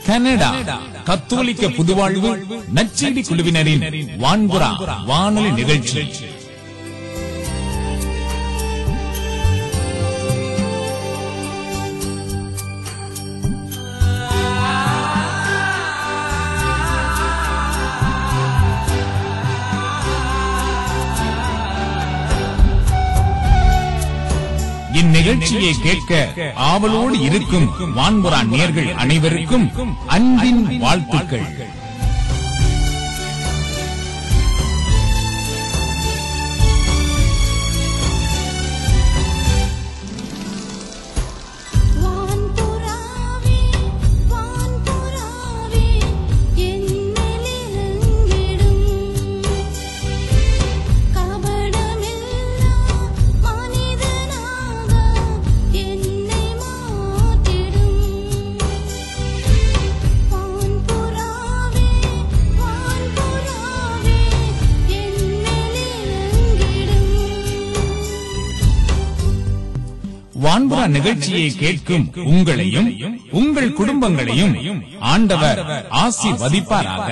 Canada கத்தோலிக்க புதுவாழ்வு நச்செடி குழுவினரின் வான்புறா வானொலி நிகழ்ச்சி இந்நிகழ்ச்சியை கேட்க ஆவலோடு இருக்கும் வான்புறா நேர்கள் அனைவருக்கும் அன்பின் வாழ்த்துக்கள் வான்புறாவே வான்புறாவே என்னிலிருங்கிடும் கபடமில்லா மனிதனாக என்னை மாற்றிடும் வான்புறாவே வான்புறாவே என்னிலிருங்கிடும் வான்புறா நிகழ்ச்சியை கேட்கும் உங்களையும் உங்கள் குடும்பங்களையும் ஆண்டவர் ஆசீர்வதிப்பாராக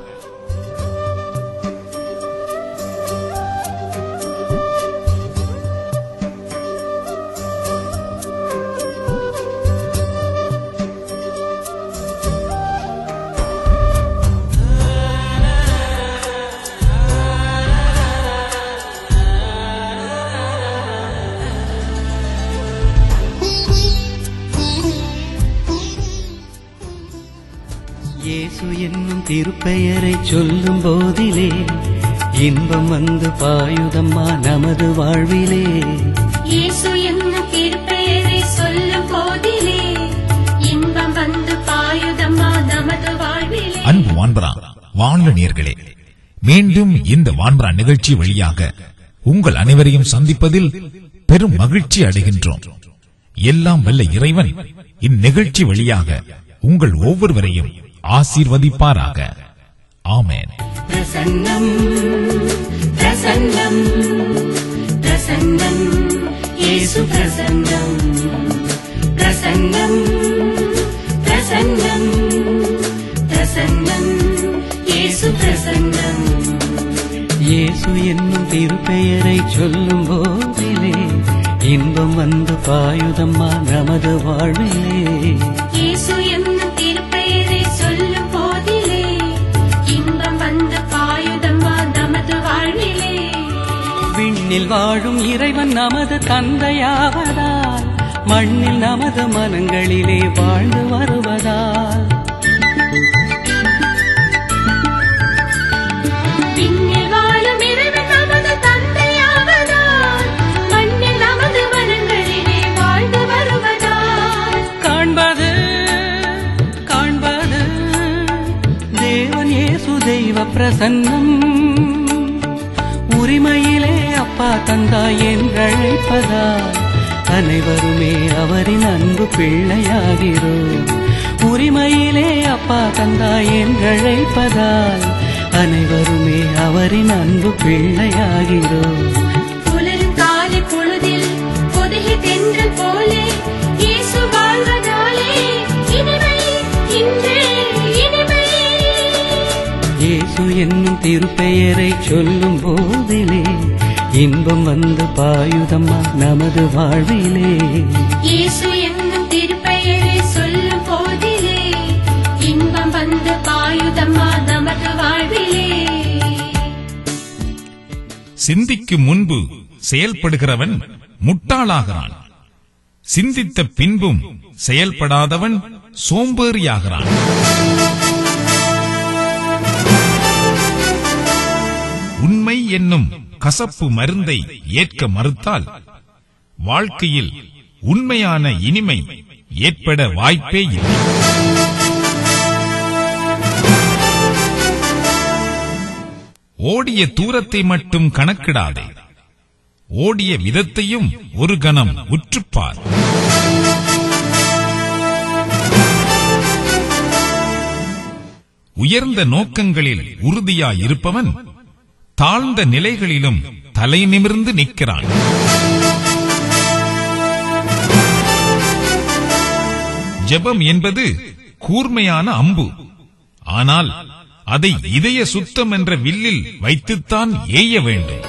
இயேசு என்னும் திருப்பெயரை சொல்லும் போதிலே இன்பம் வந்து பாயுதம்மா நமது வாழ்விலே இயேசு என்ன திருப்பெயரை சொல்லும் போதிலே இன்பம் வந்து பாயுதம்மா நமது வாழ்விலே அன்பு வான்பரா வானொலி நேர்களே மீண்டும் இந்த வான்பரா நிகழ்ச்சி வழியாக உங்கள் அனைவரையும் சந்திப்பதில் பெரும் மகிழ்ச்சி அடைகின்றோம் எல்லாம் வல்ல இறைவன் இந்நிகழ்ச்சி வழியாக உங்கள் ஒவ்வொருவரையும் ஆசீர்வதிப்பாராக ஆமென் பிரசன்னம் பிரசன்னம் பிரசன்னம் இயேசு பிரசன்னம் பிரசன்னம் பிரசன்னம் பிரசன்னம் இயேசு பிரசன்னம் இயேசு என்னும் திருப்பெயரை சொல்லும் போதிலே இன்பம் வந்து பாயுதம்மா நமது வாழ்விலே இயேசு என்ன திருப்பெயரை சொல்லும் போதிலே இன்பம் வந்து பாயுதம்மா நமது வாழ்விலே விண்ணில் வாழும் இறைவன் நமது தந்தையாவதால் மண்ணில் நமது மனங்களிலே வாழ்ந்து வருவதால் விண்ணில் வாழும் இறைவன் நமது தந்தையாவதால் மண்ணில் நமது மனங்களிலே வாழ்ந்து வருவதால் காண்பது காண்பது தேவன் இயேசு தெய்வ பிரசன்னம் உரிமையிலே அப்பா தந்தாய் என்றழைப்பதால் அனைவருமே அவரின் அன்பு பிள்ளையாகிறோம் உரிமையிலே அப்பா தந்தாய் என்றழைப்பதால் அனைவருமே அவரின் அன்பு பிள்ளையாகிறோம் புலரும் காலை பொழுதில் பொதுகி தென்றல் போலே இயேசு வாழ்வதாலே இனிமை இன்றே இனிமை இயேசு என்னும் திருப்பெயரை சொல்லும் போதிலே இன்பம் வந்து பாயுதம்மா நமது வாழ்விலே இயேசு என்னும் திருப்பெயரை சொல்லும் போதிலே இன்பம் வந்து பாயுதம்மா நமது வாழ்விலே சிந்திக்கும் முன்பு செயல்படுகிறவன் முட்டாளாகிறான் சிந்தித்த பின்பும் செயல்படாதவன் சோம்பேறியாகிறான் உண்மை என்னும் கசப்பு மருந்தை ஏற்க மறுத்தால் வாழ்க்கையில் உண்மையான இனிமை ஏற்பட வாய்ப்பே இல்லை ஓடிய தூரத்தை மட்டும் கணக்கிடாதே ஓடிய விதத்தையும் ஒரு கணம் உற்றுப்பார் உயர்ந்த நோக்கங்களில் உறுதியாயிருப்பவன் தாழ்ந்த நிலைகளிலும் தலை நிமிர்ந்து நிற்கிறான் ஜெபம் என்பது கூர்மையான அம்பு ஆனால் அதை இதய சுத்தம் என்ற வில்லில் வைத்துத்தான் ஏய வேண்டும்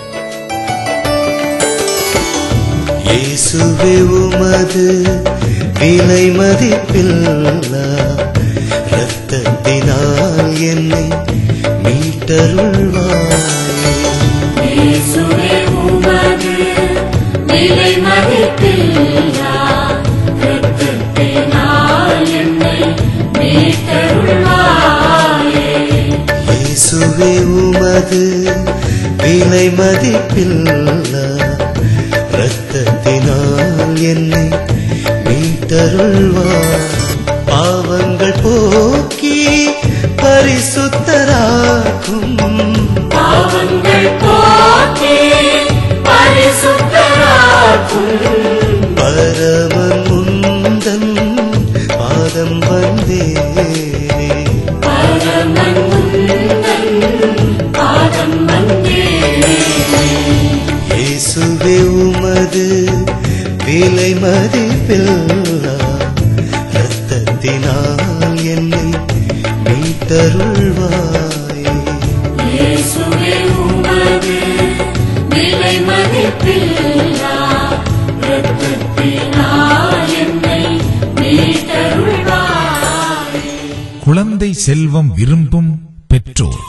இயேசுவே உமது விலை மதிப்பில்லா இரத்தத்தினால் என்னை மீட்டருள்வாயே இயேசுவே உமது விலை மதிப்பில்லா இரத்தத்தினால் என்னை மீட்டருள்வாயே இயேசுவே உமது விலை மதிப்பில்லா இரத்தத்தினால் என்னை மீட்டருள்வார் பாவங்கள் போக்கி பரிசுத்தராக்கும் பாவங்கள் போக்கி பரிசுத்தராக்கும் பரமன் முந்தன் பாதம் வந்தேனே பரமன் முந்தன் பாதம் வந்தேனே இயேசுவே உமது விலை மதிப்பில்லா இரத்தத்தினால் என்னை மீட்டருள்வாயே இயேசுவே உமது விலை மதிப்பில்லா இரத்தத்தினால் என்னை மீட்டருள்வாயே குழந்தை செல்வம் விரும்பும் பெற்றோர்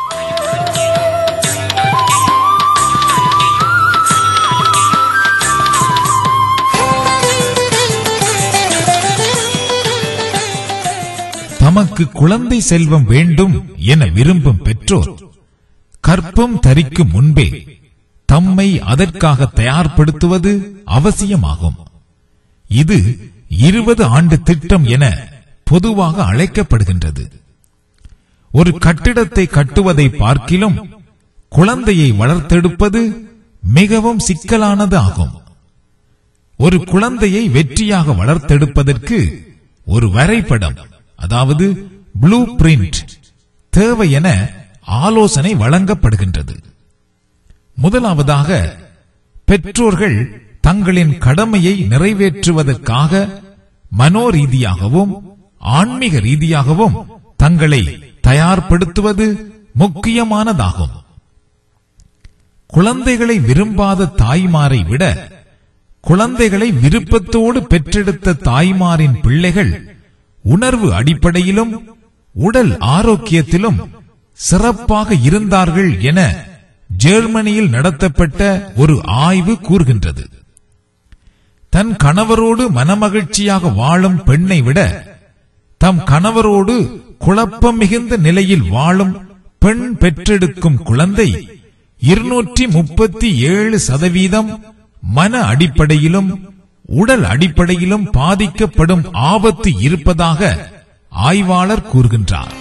தமக்கு குழந்தை செல்வம் வேண்டும் என விரும்பும் பெற்றோர் கற்பம் தரிக்கும் முன்பே தம்மை அதற்காக தயார்படுத்துவது அவசியமாகும் இது இருபது ஆண்டு திட்டம் என பொதுவாக அழைக்கப்படுகின்றது ஒரு கட்டிடத்தை கட்டுவதை பார்க்கிலும் குழந்தையை வளர்த்தெடுப்பது மிகவும் சிக்கலானது ஆகும் ஒரு குழந்தையை வெற்றியாக வளர்த்தெடுப்பதற்கு ஒரு வரைபடம் அதாவது ப்ளூ பிரிண்ட் தேவை என ஆலோசனை வழங்கப்படுகின்றது முதலாவதாக பெற்றோர்கள் தங்களின் கடமையை நிறைவேற்றுவதற்காக மனோரீதியாகவும் ஆன்மீக ரீதியாகவும் தங்களை தயார்படுத்துவது முக்கியமானதாகும் குழந்தைகளை விரும்பாத தாய்மாரை விட குழந்தைகளை விருப்பத்தோடு பெற்றெடுத்த தாய்மாரின் பிள்ளைகள் உணர்வு அடிப்படையிலும் உடல் ஆரோக்கியத்திலும் சிறப்பாக இருந்தார்கள் என ஜெர்மனியில் நடத்தப்பட்ட ஒரு ஆய்வு கூறுகின்றது தன் கணவரோடு மனமகிழ்ச்சியாக வாழும் பெண்ணை விட தம் கணவரோடு குழப்பம் மிகுந்த நிலையில் வாழும் பெண் பெற்றெடுக்கும் குழந்தை இருநூற்றி முப்பத்தி ஏழு சதவீதம் மன அடிப்படையிலும் உடல் அடிப்படையிலும் பாதிக்கப்படும் ஆபத்து இருப்பதாக ஆய்வாளர் கூறுகின்றார்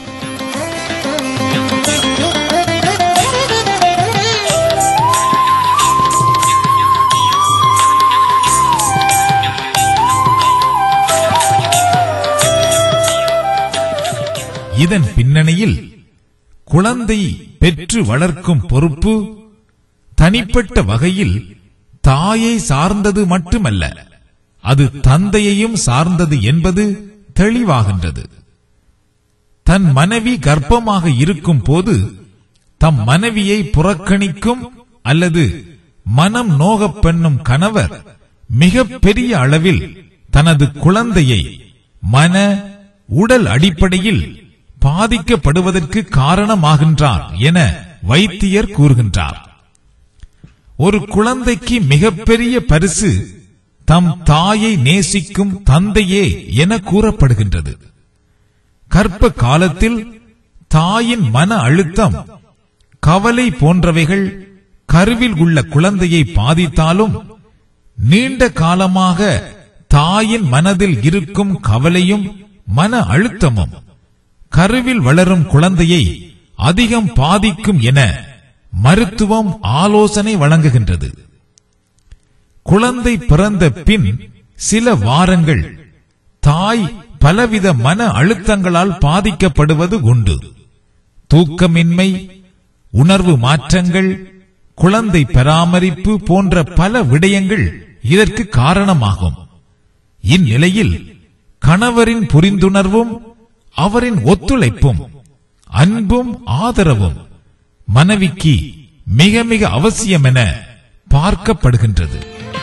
இதன் பின்னணியில் குழந்தை பெற்று வளர்க்கும் பொறுப்பு தனிப்பட்ட வகையில் தாயை சார்ந்தது மட்டுமல்ல அது தந்தையையும் சார்ந்தது என்பது தெளிவாகின்றது தன் மனைவி கர்ப்பமாக இருக்கும் போது தம் மனைவியை புறக்கணிக்கும் அல்லது மனம் நோகப் பெண்ணும் கணவர் மிக பெரிய அளவில் தனது குழந்தையை மன உடல் அடிப்படையில் பாதிக்கப்படுவதற்கு காரணமாகின்றார் என வைத்தியர் கூறுகின்றார் ஒரு குழந்தைக்கு மிகப்பெரிய பரிசு தம் தாயை நேசிக்கும் தந்தையே என கூறப்படுகின்றது கர்ப்ப காலத்தில் தாயின் மன அழுத்தம் கவலை போன்றவைகள் கருவில் உள்ள குழந்தையை பாதித்தாலும் நீண்ட காலமாக தாயின் மனதில் இருக்கும் கவலையும் மன அழுத்தமும் கருவில் வளரும் குழந்தையை அதிகம் பாதிக்கும் என மருத்துவம் ஆலோசனை வழங்குகின்றது குழந்தை பிறந்த பின் சில வாரங்கள் தாய் பலவித மன அழுத்தங்களால் பாதிக்கப்படுவது உண்டு தூக்கமின்மை உணர்வு மாற்றங்கள் குழந்தை பராமரிப்பு போன்ற பல விடயங்கள் இதற்கு காரணமாகும் இந்நிலையில் கணவரின் புரிந்துணர்வும் அவரின் ஒத்துழைப்பும் அன்பும் ஆதரவும் மனைவிக்கு மிக மிக அவசியம் என பார்க்கப்படுகின்றது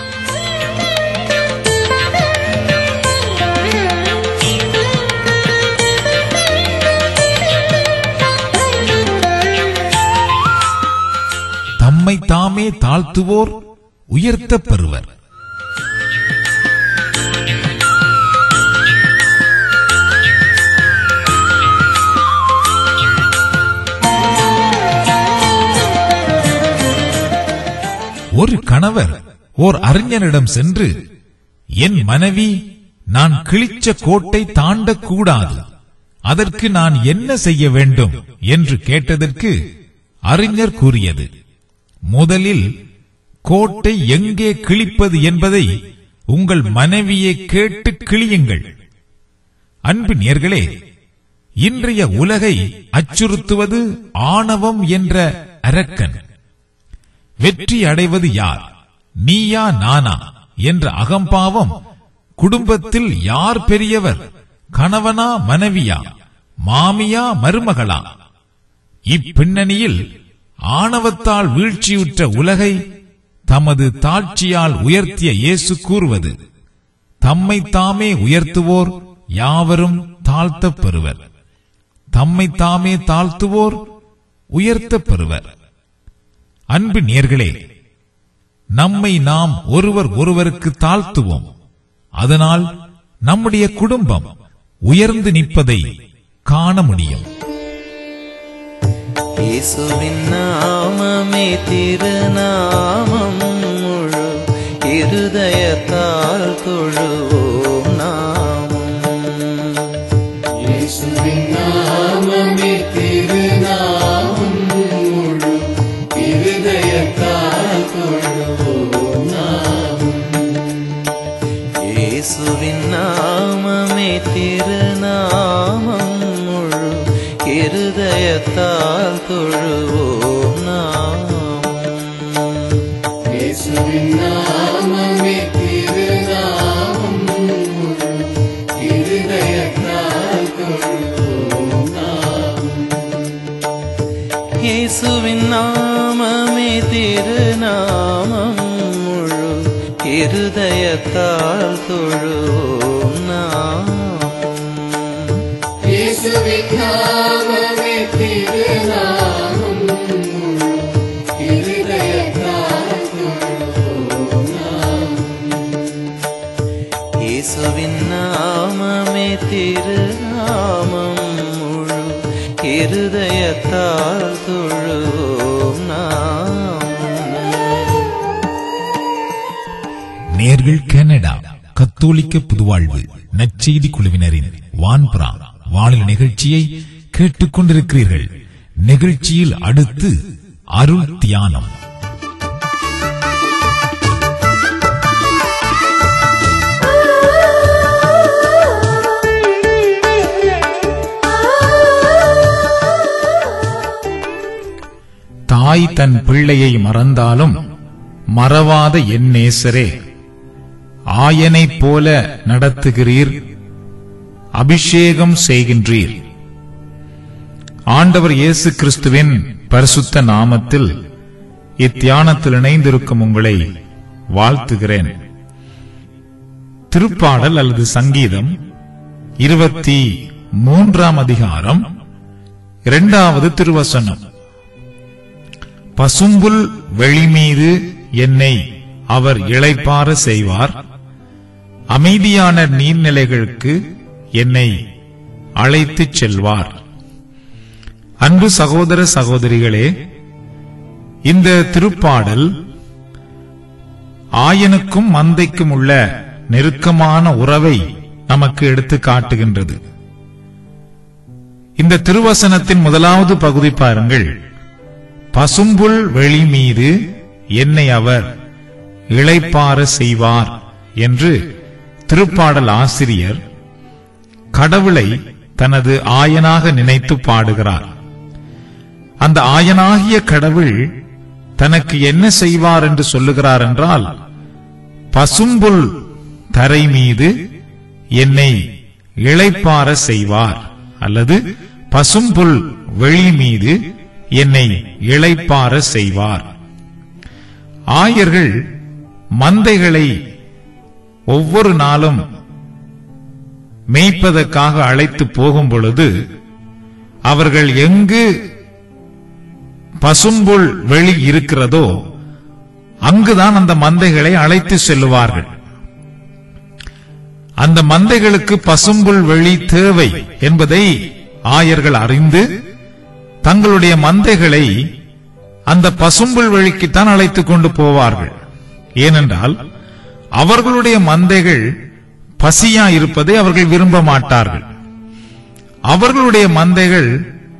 தம்மை தாமே தாழ்த்துவோர் உயர்த்தப் பெறுவர் ஒரு கணவர் ஓர் அறிஞரிடம் சென்று என் மனைவி நான் கிழிச்ச கோட்டை தாண்டக்கூடாது அதற்கு நான் என்ன செய்ய வேண்டும் என்று கேட்டதற்கு அறிஞர் கூறியது முதலில் கோட்டை எங்கே கிழிப்பது என்பதை உங்கள் மனைவியை கேட்டு கிழியுங்கள் அன்பு நேர்களே இன்றைய உலகை அச்சுறுத்துவது ஆணவம் என்ற அரக்கன் வெற்றி அடைவது யார் நீயா நானா என்ற அகம்பாவம் குடும்பத்தில் யார் பெரியவர் கணவனா மனைவியா மாமியா மருமகளா இப்பின்னணியில் ஆணவத்தால் வீழ்ச்சியுற்ற உலகை தமது தாட்சியால் உயர்த்திய இயேசு கூறுவது தம்மை தாமே உயர்த்துவோர் யாவரும் தாழ்த்தப் பெறுவர் தம்மை தாமே தாழ்த்துவோர் உயர்த்தப் பெறுவர் அன்பு நேர்களே நம்மை நாம் ஒருவர் ஒருவருக்கு தாழ்த்துவோம் அதனால் நம்முடைய குடும்பம் உயர்ந்து நிற்பதை காண முடியும் இயேசுவின் நாமமே திருநாமம் முழு இருதயத்தால் தொழுவோம் நாமம் இயேசுவின் நாமமே திருநாமம் முழு இருதயத்தால் தொழுவோம் நாமம் இயேசுவின் நாமமே திருநாமம் முழு இருதயத்தால் தொழுவோம் நாமம் இயேசுவின் நாமமே திருநாமம் முழு இருதயத்தால் தொழுவோம் நாமம் இயேசுவின் நாமமே திருநாமம் முழு இருதயத்தால் தொழுவோம் நாமம் இயேசுவின் நாமமே திருநாமம் முழு இருதயத்தால் தொழுவோம் நாமம் இயேசுவின் நாமமே திருநாமம் முழு இருதயத்தால் தொழுவோம் நாமம் நேர்கள் கனடா கத்தோலிக்க புதுவாழ்வு நற்செய்தி குழுவினரின் வான்புறா வானிலை நிகழ்ச்சியை கேட்டுக் கொண்டிருக்கிறீர்கள் நிகழ்ச்சியில் அடுத்து அருள் தியானம் தாய் தன் பிள்ளையை மறந்தாலும் மறவாத என் நேசரே ஆயனைப் போல நடத்துகிறீர் அபிஷேகம் செய்கின்றீர் ஆண்டவர் இயேசு கிறிஸ்துவின் பரிசுத்த நாமத்தில் இத்தியானத்தில் இணைந்திருக்கும் உங்களை வாழ்த்துகிறேன் திருப்பாடல் அல்லது சங்கீதம் இருபத்தி மூன்றாம் அதிகாரம் இரண்டாவது திருவசனம் பசும்புல் வெளிமீது என்னை அவர் இளைப்பார செய்வார் அமைதியான நீர்நிலைகளுக்கு என்னை அழைத்துச் செல்வார் அன்பு சகோதர சகோதரிகளே இந்த திருப்பாடல் ஆயனுக்கும் மந்தைக்கும் உள்ள நெருக்கமான உறவை நமக்கு எடுத்து காட்டுகின்றது இந்த திருவசனத்தின் முதலாவது பகுதி பாருங்கள் பசும்புல் வெளி மீது என்னை அவர் இளைப்பார செய்வார் என்று திருப்பாடல் ஆசிரியர் கடவுளை தனது ஆயனாக நினைத்து பாடுகிறார் அந்த ஆயனாகிய கடவுள் தனக்கு என்ன செய்வார் என்று சொல்லுகிறார் என்றால் பசும்புல் தரை மீது என்னை இளைப்பார செய்வார் அல்லது பசும்புல் வெளி மீது என்னை இளைப்பார செய்வார் ஆயர்கள் மந்தைகளை ஒவ்வொரு நாளும் மேய்ப்பதற்காக அழைத்து போகும் பொழுது அவர்கள் எங்கு பசும்புல் வெளி இருக்கிறதோ அங்குதான் அந்த மந்தைகளை அழைத்து செல்லுவார்கள் அந்த மந்தைகளுக்கு பசும்புல் வெளி தேவை என்பதை ஆயர்கள் அறிந்து தங்களுடைய மந்தைகளை அந்த பசும்புல் வெளிக்குத்தான் அழைத்துக் கொண்டு போவார்கள் ஏனென்றால் அவர்களுடைய மந்தைகள் பசியா இருப்பதை அவர்கள் விரும்ப மாட்டார்கள் அவர்களுடைய மந்தைகள்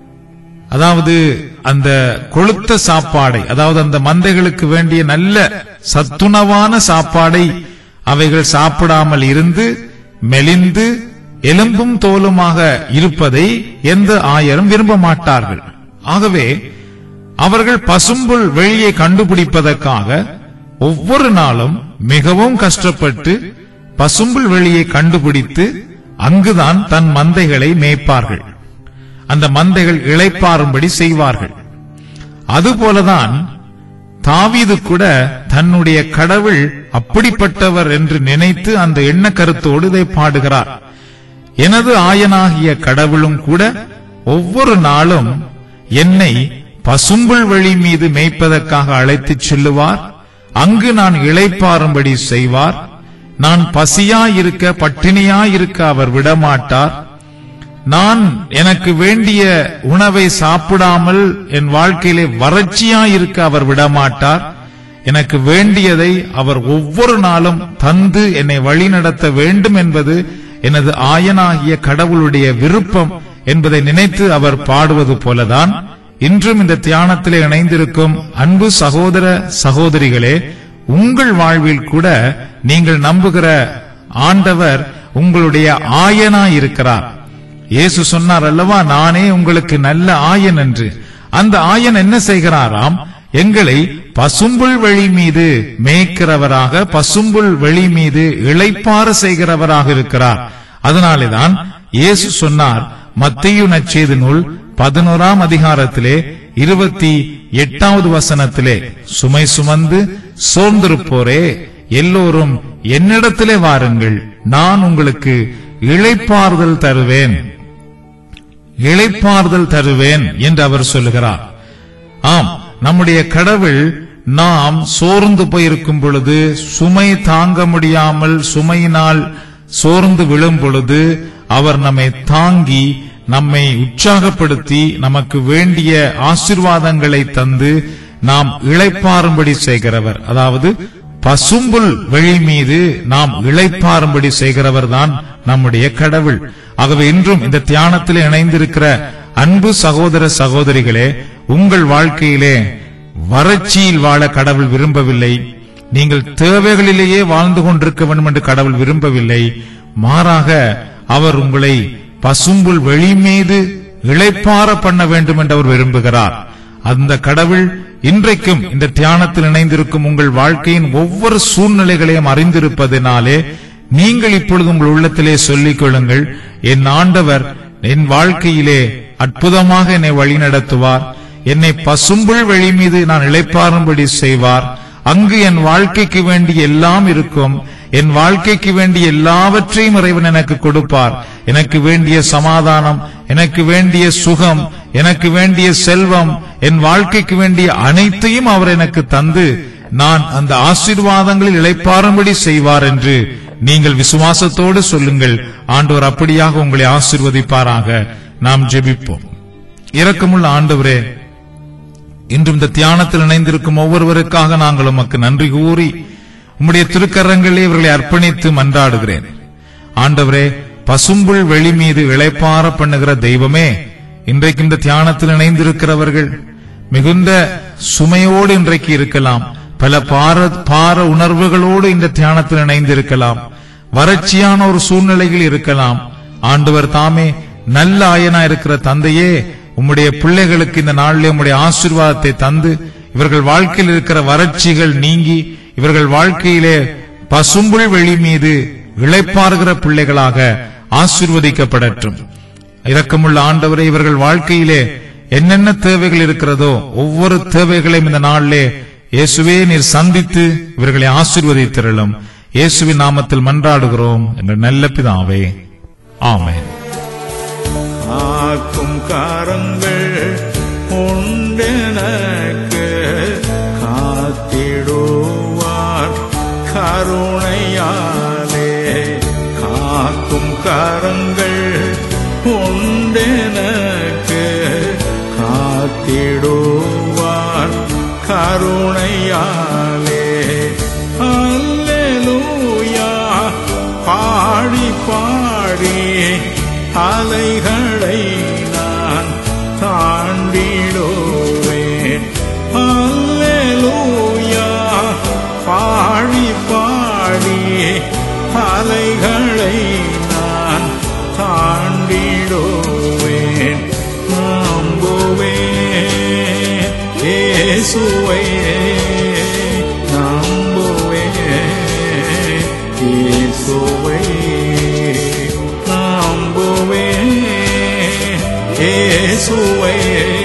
அதாவது அந்த கொளுத்த சாப்பாடை அதாவது அந்த மந்தைகளுக்கு வேண்டிய நல்ல சத்துணவான சாப்பாடை அவைகள் சாப்பிடாமல் இருந்து மெலிந்து எலும்பும் தோலுமாக இருப்பதை எந்த ஆயரும் விரும்ப மாட்டார்கள் ஆகவே அவர்கள் பசும்புல் வெளியை கண்டுபிடிப்பதற்காக ஒவ்வொரு நாளும் மிகவும் கஷ்டப்பட்டு பசும்புல் வெளியை கண்டுபிடித்து அங்குதான் தன் மந்தைகளை மேய்ப்பார்கள் அந்த மந்தைகள் இளைப்பாறும்படி செய்வார்கள் அதுபோலதான் தாவீது கூட தன்னுடைய கடவுள் அப்படிப்பட்டவர் என்று நினைத்து அந்த எண்ண கருத்தோடு இதை பாடுகிறார் எனது ஆயனாகிய கடவுளும் கூட ஒவ்வொரு நாளும் என்னை பசும்புல் வழி மீது மேய்ப்பதற்காக அழைத்துச் செல்லுவார் அங்கு நான் இளைப்பாறும்படி செய்வார் நான் பசியாயிருக்க பட்டினியாயிருக்க அவர் விடமாட்டார் நான் எனக்கு வேண்டிய உணவை சாப்பிடாமல் என் வாழ்க்கையிலே வறட்சியாயிருக்க அவர் விடமாட்டார் எனக்கு வேண்டியதை அவர் ஒவ்வொரு நாளும் தந்து என்னை வழிநடத்த வேண்டும் என்பது எனது ஆயனாகிய கடவுளுடைய விருப்பம் என்பதை நினைத்து அவர் பாடுவது போலதான் இன்றும் இந்த தியானத்திலே இணைந்திருக்கும் அன்பு சகோதர சகோதரிகளே உங்கள் வாழ்வில் கூட நீங்கள் நம்புகிற ஆண்டவர் உங்களுடைய ஆயனாய் இருக்கிறார் இயேசு சொன்னார் அல்லவா நானே உங்களுக்கு நல்ல ஆயன் என்று அந்த ஆயன் என்ன செய்கிறாராம் எங்களை பசும்புல் வெளி மீது மேய்க்கிறவராக பசும்புல் வெளி மீது இளைப்பாற செய்கிறவராக இருக்கிறார் அதனாலேதான் இயேசு சொன்னார் மத்திய நச்செய்தி நூல் பதினோராம் அதிகாரத்திலே இருபத்தி எட்டாவது வசனத்திலே சுமை சுமந்து சோர்ந்திருப்போரே எல்லோரும் என்னிடத்திலே வாருங்கள் நான் உங்களுக்கு இளைப்பாறுதல் தருவேன் இளைப்பாறுதல் தருவேன் என்று அவர் சொல்லுகிறார் ஆம் நம்முடைய கடவுள் நாம் சோர்ந்து போயிருக்கும் பொழுது சுமை தாங்க முடியாமல் சுமையினால் சோர்ந்து விழும் பொழுது அவர் நம்மை தாங்கி நம்மை உற்சாகப்படுத்தி நமக்கு வேண்டிய ஆசிர்வாதங்களை தந்து நாம் இளைப்பாறும்படி செய்கிறவர் அதாவது பசும்புல் வெளி மீது நாம் இளைப்பாறும்படி செய்கிறவர் தான் நம்முடைய கடவுள் ஆகவே இன்றும் இந்த தியானத்தில் இணைந்திருக்கிற அன்பு சகோதர சகோதரிகளே உங்கள் வாழ்க்கையிலே வறட்சியில் வாழ கடவுள் விரும்பவில்லை நீங்கள் தேவைகளிலேயே வாழ்ந்து கொண்டிருக்க வேண்டும் என்று கடவுள் விரும்பவில்லை மாறாக அவர் உங்களை பசும்புல் வெளி மீது இளைப்பாற பண்ண வேண்டும் என்று அவர் விரும்புகிறார் அந்த கடவுள் இன்றைக்கும் இந்த தியானத்தில் இணைந்திருக்கும் உங்கள் வாழ்க்கையின் ஒவ்வொரு சூழ்நிலைகளையும் அறிந்திருப்பதினாலே நீங்கள் இப்பொழுது உங்கள் உள்ளத்திலே சொல்லிக் கொள்ளுங்கள் என் ஆண்டவர் என் வாழ்க்கையிலே அற்புதமாக என்னை வழிநடத்துவார் என்னை பசும்புல் வெளி மீது நான் இளைப்பாறும்படி செய்வார் அங்கு என் வாழ்க்கைக்கு வேண்டிய எல்லாம் இருக்கும் என் வாழ்க்கைக்கு வேண்டிய எல்லாவற்றையும் இறைவன் எனக்கு கொடுப்பார் எனக்கு வேண்டிய சமாதானம் எனக்கு வேண்டிய சுகம் எனக்கு வேண்டிய செல்வம் என் வாழ்க்கைக்கு வேண்டிய அனைத்தையும் அவர் எனக்கு தந்து நான் அந்த ஆசீர்வாதங்களில் இளைப்பாறும்படி செய்வார் என்று நீங்கள் விசுவாசத்தோடு சொல்லுங்கள் ஆண்டவர் அப்படியாக உங்களை ஆசீர்வதிப்பாராக நாம் ஜெபிப்போம் இரக்கமுள்ள ஆண்டவரே இன்று இந்த தியானத்தில் இணைந்திருக்கும் ஒவ்வொருவருக்காக நாங்கள் உமக்கு நன்றி கூறி உம்முடைய திருக்கரங்களே இவர்களை அர்ப்பணித்து மன்றாடுகிறேன் ஆண்டவரே பசும்புல் வெளி மீது இளைப்பார பண்ணுகிற தெய்வமே இன்றைக்கு இந்த தியானத்தில் இணைந்திருக்கிறவர்கள் மிகுந்த சுமையோடு இன்றைக்கு இருக்கலாம் பல பார பார உணர்வுகளோடு இந்த தியானத்தில் இணைந்திருக்கலாம் வறட்சியான ஒரு சூழ்நிலையில் இருக்கலாம் ஆண்டவர் தாமே நல்ல ஆயனா இருக்கிற தந்தையே உம்முடைய பிள்ளைகளுக்கு இந்த நாளிலே உம்முடைய ஆசீர்வாதத்தை தந்து இவர்கள் வாழ்க்கையில் இருக்கிற வறட்சிகள் நீங்கி இவர்கள் வாழ்க்கையிலே பசும்புல் வெளி மீது இளைப்பாறுகிற பிள்ளைகளாக ஆசீர்வதிக்கப்படட்டும் இரக்கமுள்ள ஆண்டவரே இவர்கள் வாழ்க்கையிலே என்னென்ன தேவைகள் இருக்கிறதோ ஒவ்வொரு தேவைகளையும் இந்த நாளிலே இயேசுவே நீர் சந்தித்து இவர்களை ஆசீர்வதித்திரளும் இயேசுவின் நாமத்தில் மன்றாடுகிறோம் என்ற நல்ல பிதாவே ஆமென் காக்கும் கரங்கள் உண்டெனக்கு காத்திடுவார் கருணையாலே காக்கும் கரங்கள் உண்டெனக்கு காத்திடுவார் கருணையாலே அல்லேலூயா பாடி பாடி அலைகளை நான் தாண்டிடுவேன் அல்லேலூயா பாடி பாடி அலைகளை நான் தாண்டிடுவேன் நம்புவேன் இயேசுவை நம்புவேன் இயேசுவை நம்புவேன் இயேசுவை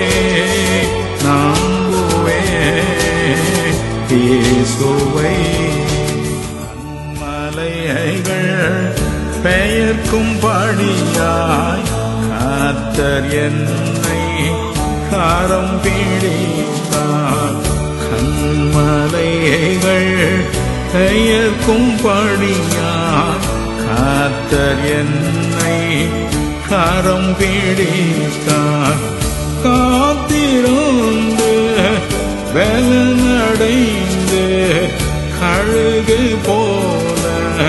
நம்புவேன் இயேசுவை மலைகள் பெயர்க்கும் படியாய் காத்தர் என்னை காரம் பிடித்தார் கண்மலைகள் பெயர்க்கும் படியாய் காத்தர் என்னை காரம் பிடித்தார் காத்திருந்து வெலனடைந்து கழுகு போல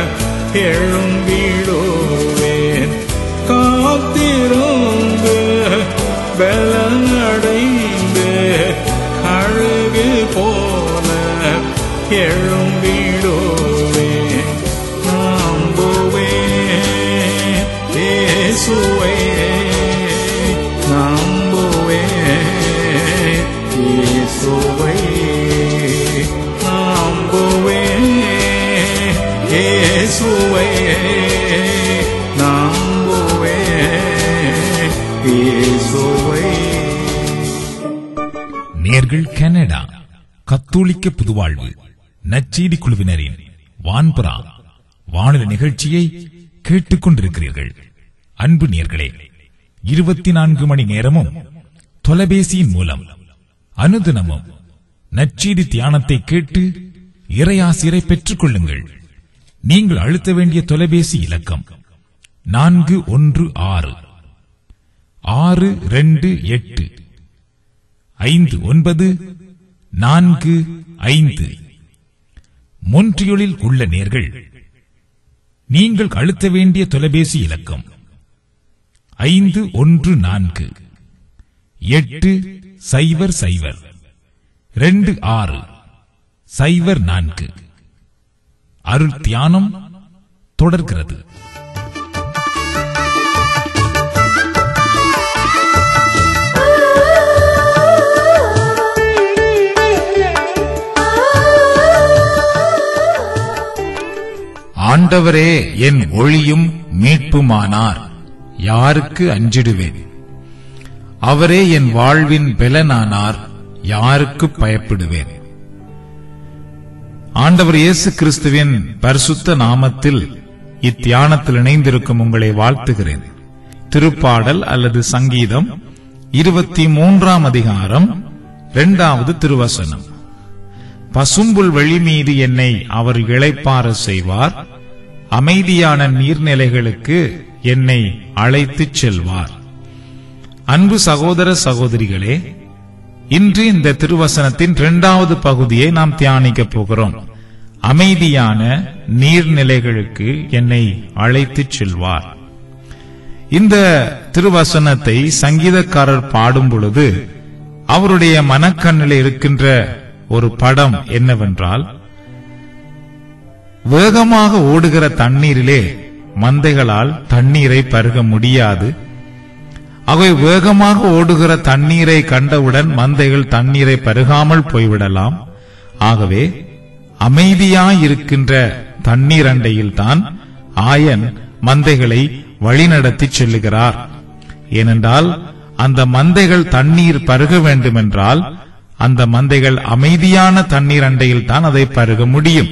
எழும்பிடுவேன் காத்திருந்து வெலனடைந்து கழுகு போல எழும்பிடுவேன் நம்புவேன் இயேசுவை நம்புவேன் இயேசுவை நம்புவேன் இயேசுவை நம்புவேன் இயேசுவை நேர்கள் கனடா கத்தோலிக்க புதுவாழ்வு நச்செய்தி குழுவினரின் வான்புறா வானொலி நிகழ்ச்சியை கேட்டுக்கொண்டிருக்கிறீர்கள் அன்பு நேர்களே இருபத்தி நான்கு மணி நேரமும் தொலைபேசியின் மூலம் அனுதினமும் நச்செய்தி தியானத்தை கேட்டு இறையாசிரை பெற்றுக் கொள்ளுங்கள் நீங்கள் அழுத்த வேண்டிய தொலைபேசி இலக்கம் நான்கு ஒன்று ஆறு ஆறு ரெண்டு எட்டு ஐந்து ஒன்பது நான்கு ஐந்து மொன்றியொலில் உள்ள நேர்கள் நீங்கள் அழுத்த வேண்டிய தொலைபேசி இலக்கம் ஐந்து ஒன்று நான்கு எட்டு சைவர் சைவர் ரெண்டு ஆறு சைவர் நான்கு அருள் தியானம் தொடர்கிறது ஆண்டவரே என் ஒளியும் மீட்புமானார் யாருக்கு அஞ்சிடுவேன் அவரே என் வாழ்வின் பெலனானார் யாருக்கு பயப்படுவேன் ஆண்டவர் இயேசு கிறிஸ்துவின் பரிசுத்த நாமத்தில் இத்தியானத்தில் இணைந்திருக்கும் உங்களை வாழ்த்துகிறேன் திருப்பாடல் அல்லது சங்கீதம் இருபத்தி மூன்றாம் அதிகாரம் இரண்டாவது திருவசனம் பசும்புல் வெளி மீது என்னை அவர் இளைப்பார செய்வார் அமைதியான நீர்நிலைகளுக்கு என்னை அழைத்துச் செல்வார் அன்பு சகோதர சகோதரிகளே இன்று இந்த திருவசனத்தின் இரண்டாவது பகுதியை நாம் தியானிக்கப் போகிறோம் அமைதியான நீர்நிலைகளுக்கு என்னை அழைத்துச் செல்வார் இந்த திருவசனத்தை சங்கீதக்காரர் பாடும் பொழுது அவருடைய மனக்கண்ணில் இருக்கின்ற ஒரு படம் என்னவென்றால் வேகமாக ஓடுகிற தண்ணீரிலே மந்தைகளால் தண்ணீரை பருக முடியாது அவை வேகமாக ஓடுகிற தண்ணீரை கண்டவுடன் மந்தைகள் தண்ணீரை பருகாமல் போய்விடலாம் ஆகவே அமைதியாயிருக்கின்ற தண்ணீர் அண்டையில்தான் ஆயன் மந்தைகளை வழிநடத்திச் செல்லுகிறார் ஏனென்றால் அந்த மந்தைகள் தண்ணீர் பருக வேண்டுமென்றால் அந்த மந்தைகள் அமைதியான தண்ணீர் அண்டையில் தான் அதை பருக முடியும்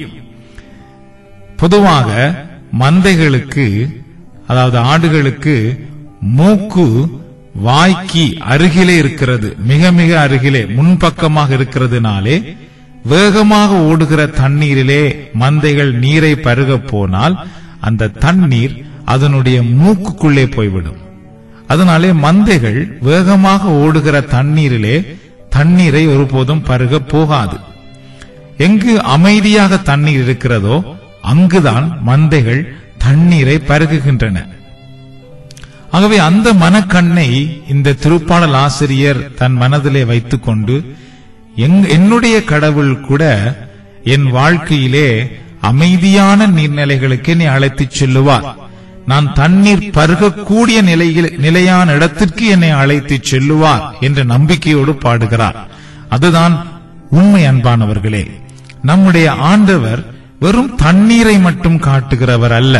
பொதுவாக மந்தைகளுக்கு அதாவது ஆடுகளுக்கு மூக்கு வாய்க்கு அருகிலே இருக்கிறது மிக மிக அருகிலே முன்பக்கமாக இருக்கிறதுனாலே வேகமாக ஓடுகிற தண்ணீரிலே மந்தைகள் நீரை பருக போனால் அந்த தண்ணீர் அதனுடைய மூக்குக்குள்ளே போய்விடும் அதனாலே மந்தைகள் வேகமாக ஓடுகிற தண்ணீரிலே தண்ணீரை ஒருபோதும் பருக போகாது எங்கு அமைதியாக தண்ணீர் இருக்கிறதோ அங்குதான் மந்தைகள் தண்ணீரை பருகுகின்றன ஆகவே அந்த மனக்கண்ணை இந்த திருப்பாடல் ஆசிரியர் தன் மனதிலே வைத்துக்கொண்டு எங்- என்னுடைய கடவுள் கூட என் வாழ்க்கையிலே அமைதியான நீர்நிலைகளுக்கு என்னை அழைத்துச் செல்லுவார் நான் தண்ணீர் பருகக்கூடிய நிலையில் நிலையான இடத்திற்கு என்னை அழைத்துச் செல்லுவார் என்ற நம்பிக்கையோடு பாடுகிறார் அதுதான் உண்மை அன்பானவர்களே நம்முடைய ஆண்டவர் வெறும் தண்ணீரை மட்டும் காட்டுகிறவர் அல்ல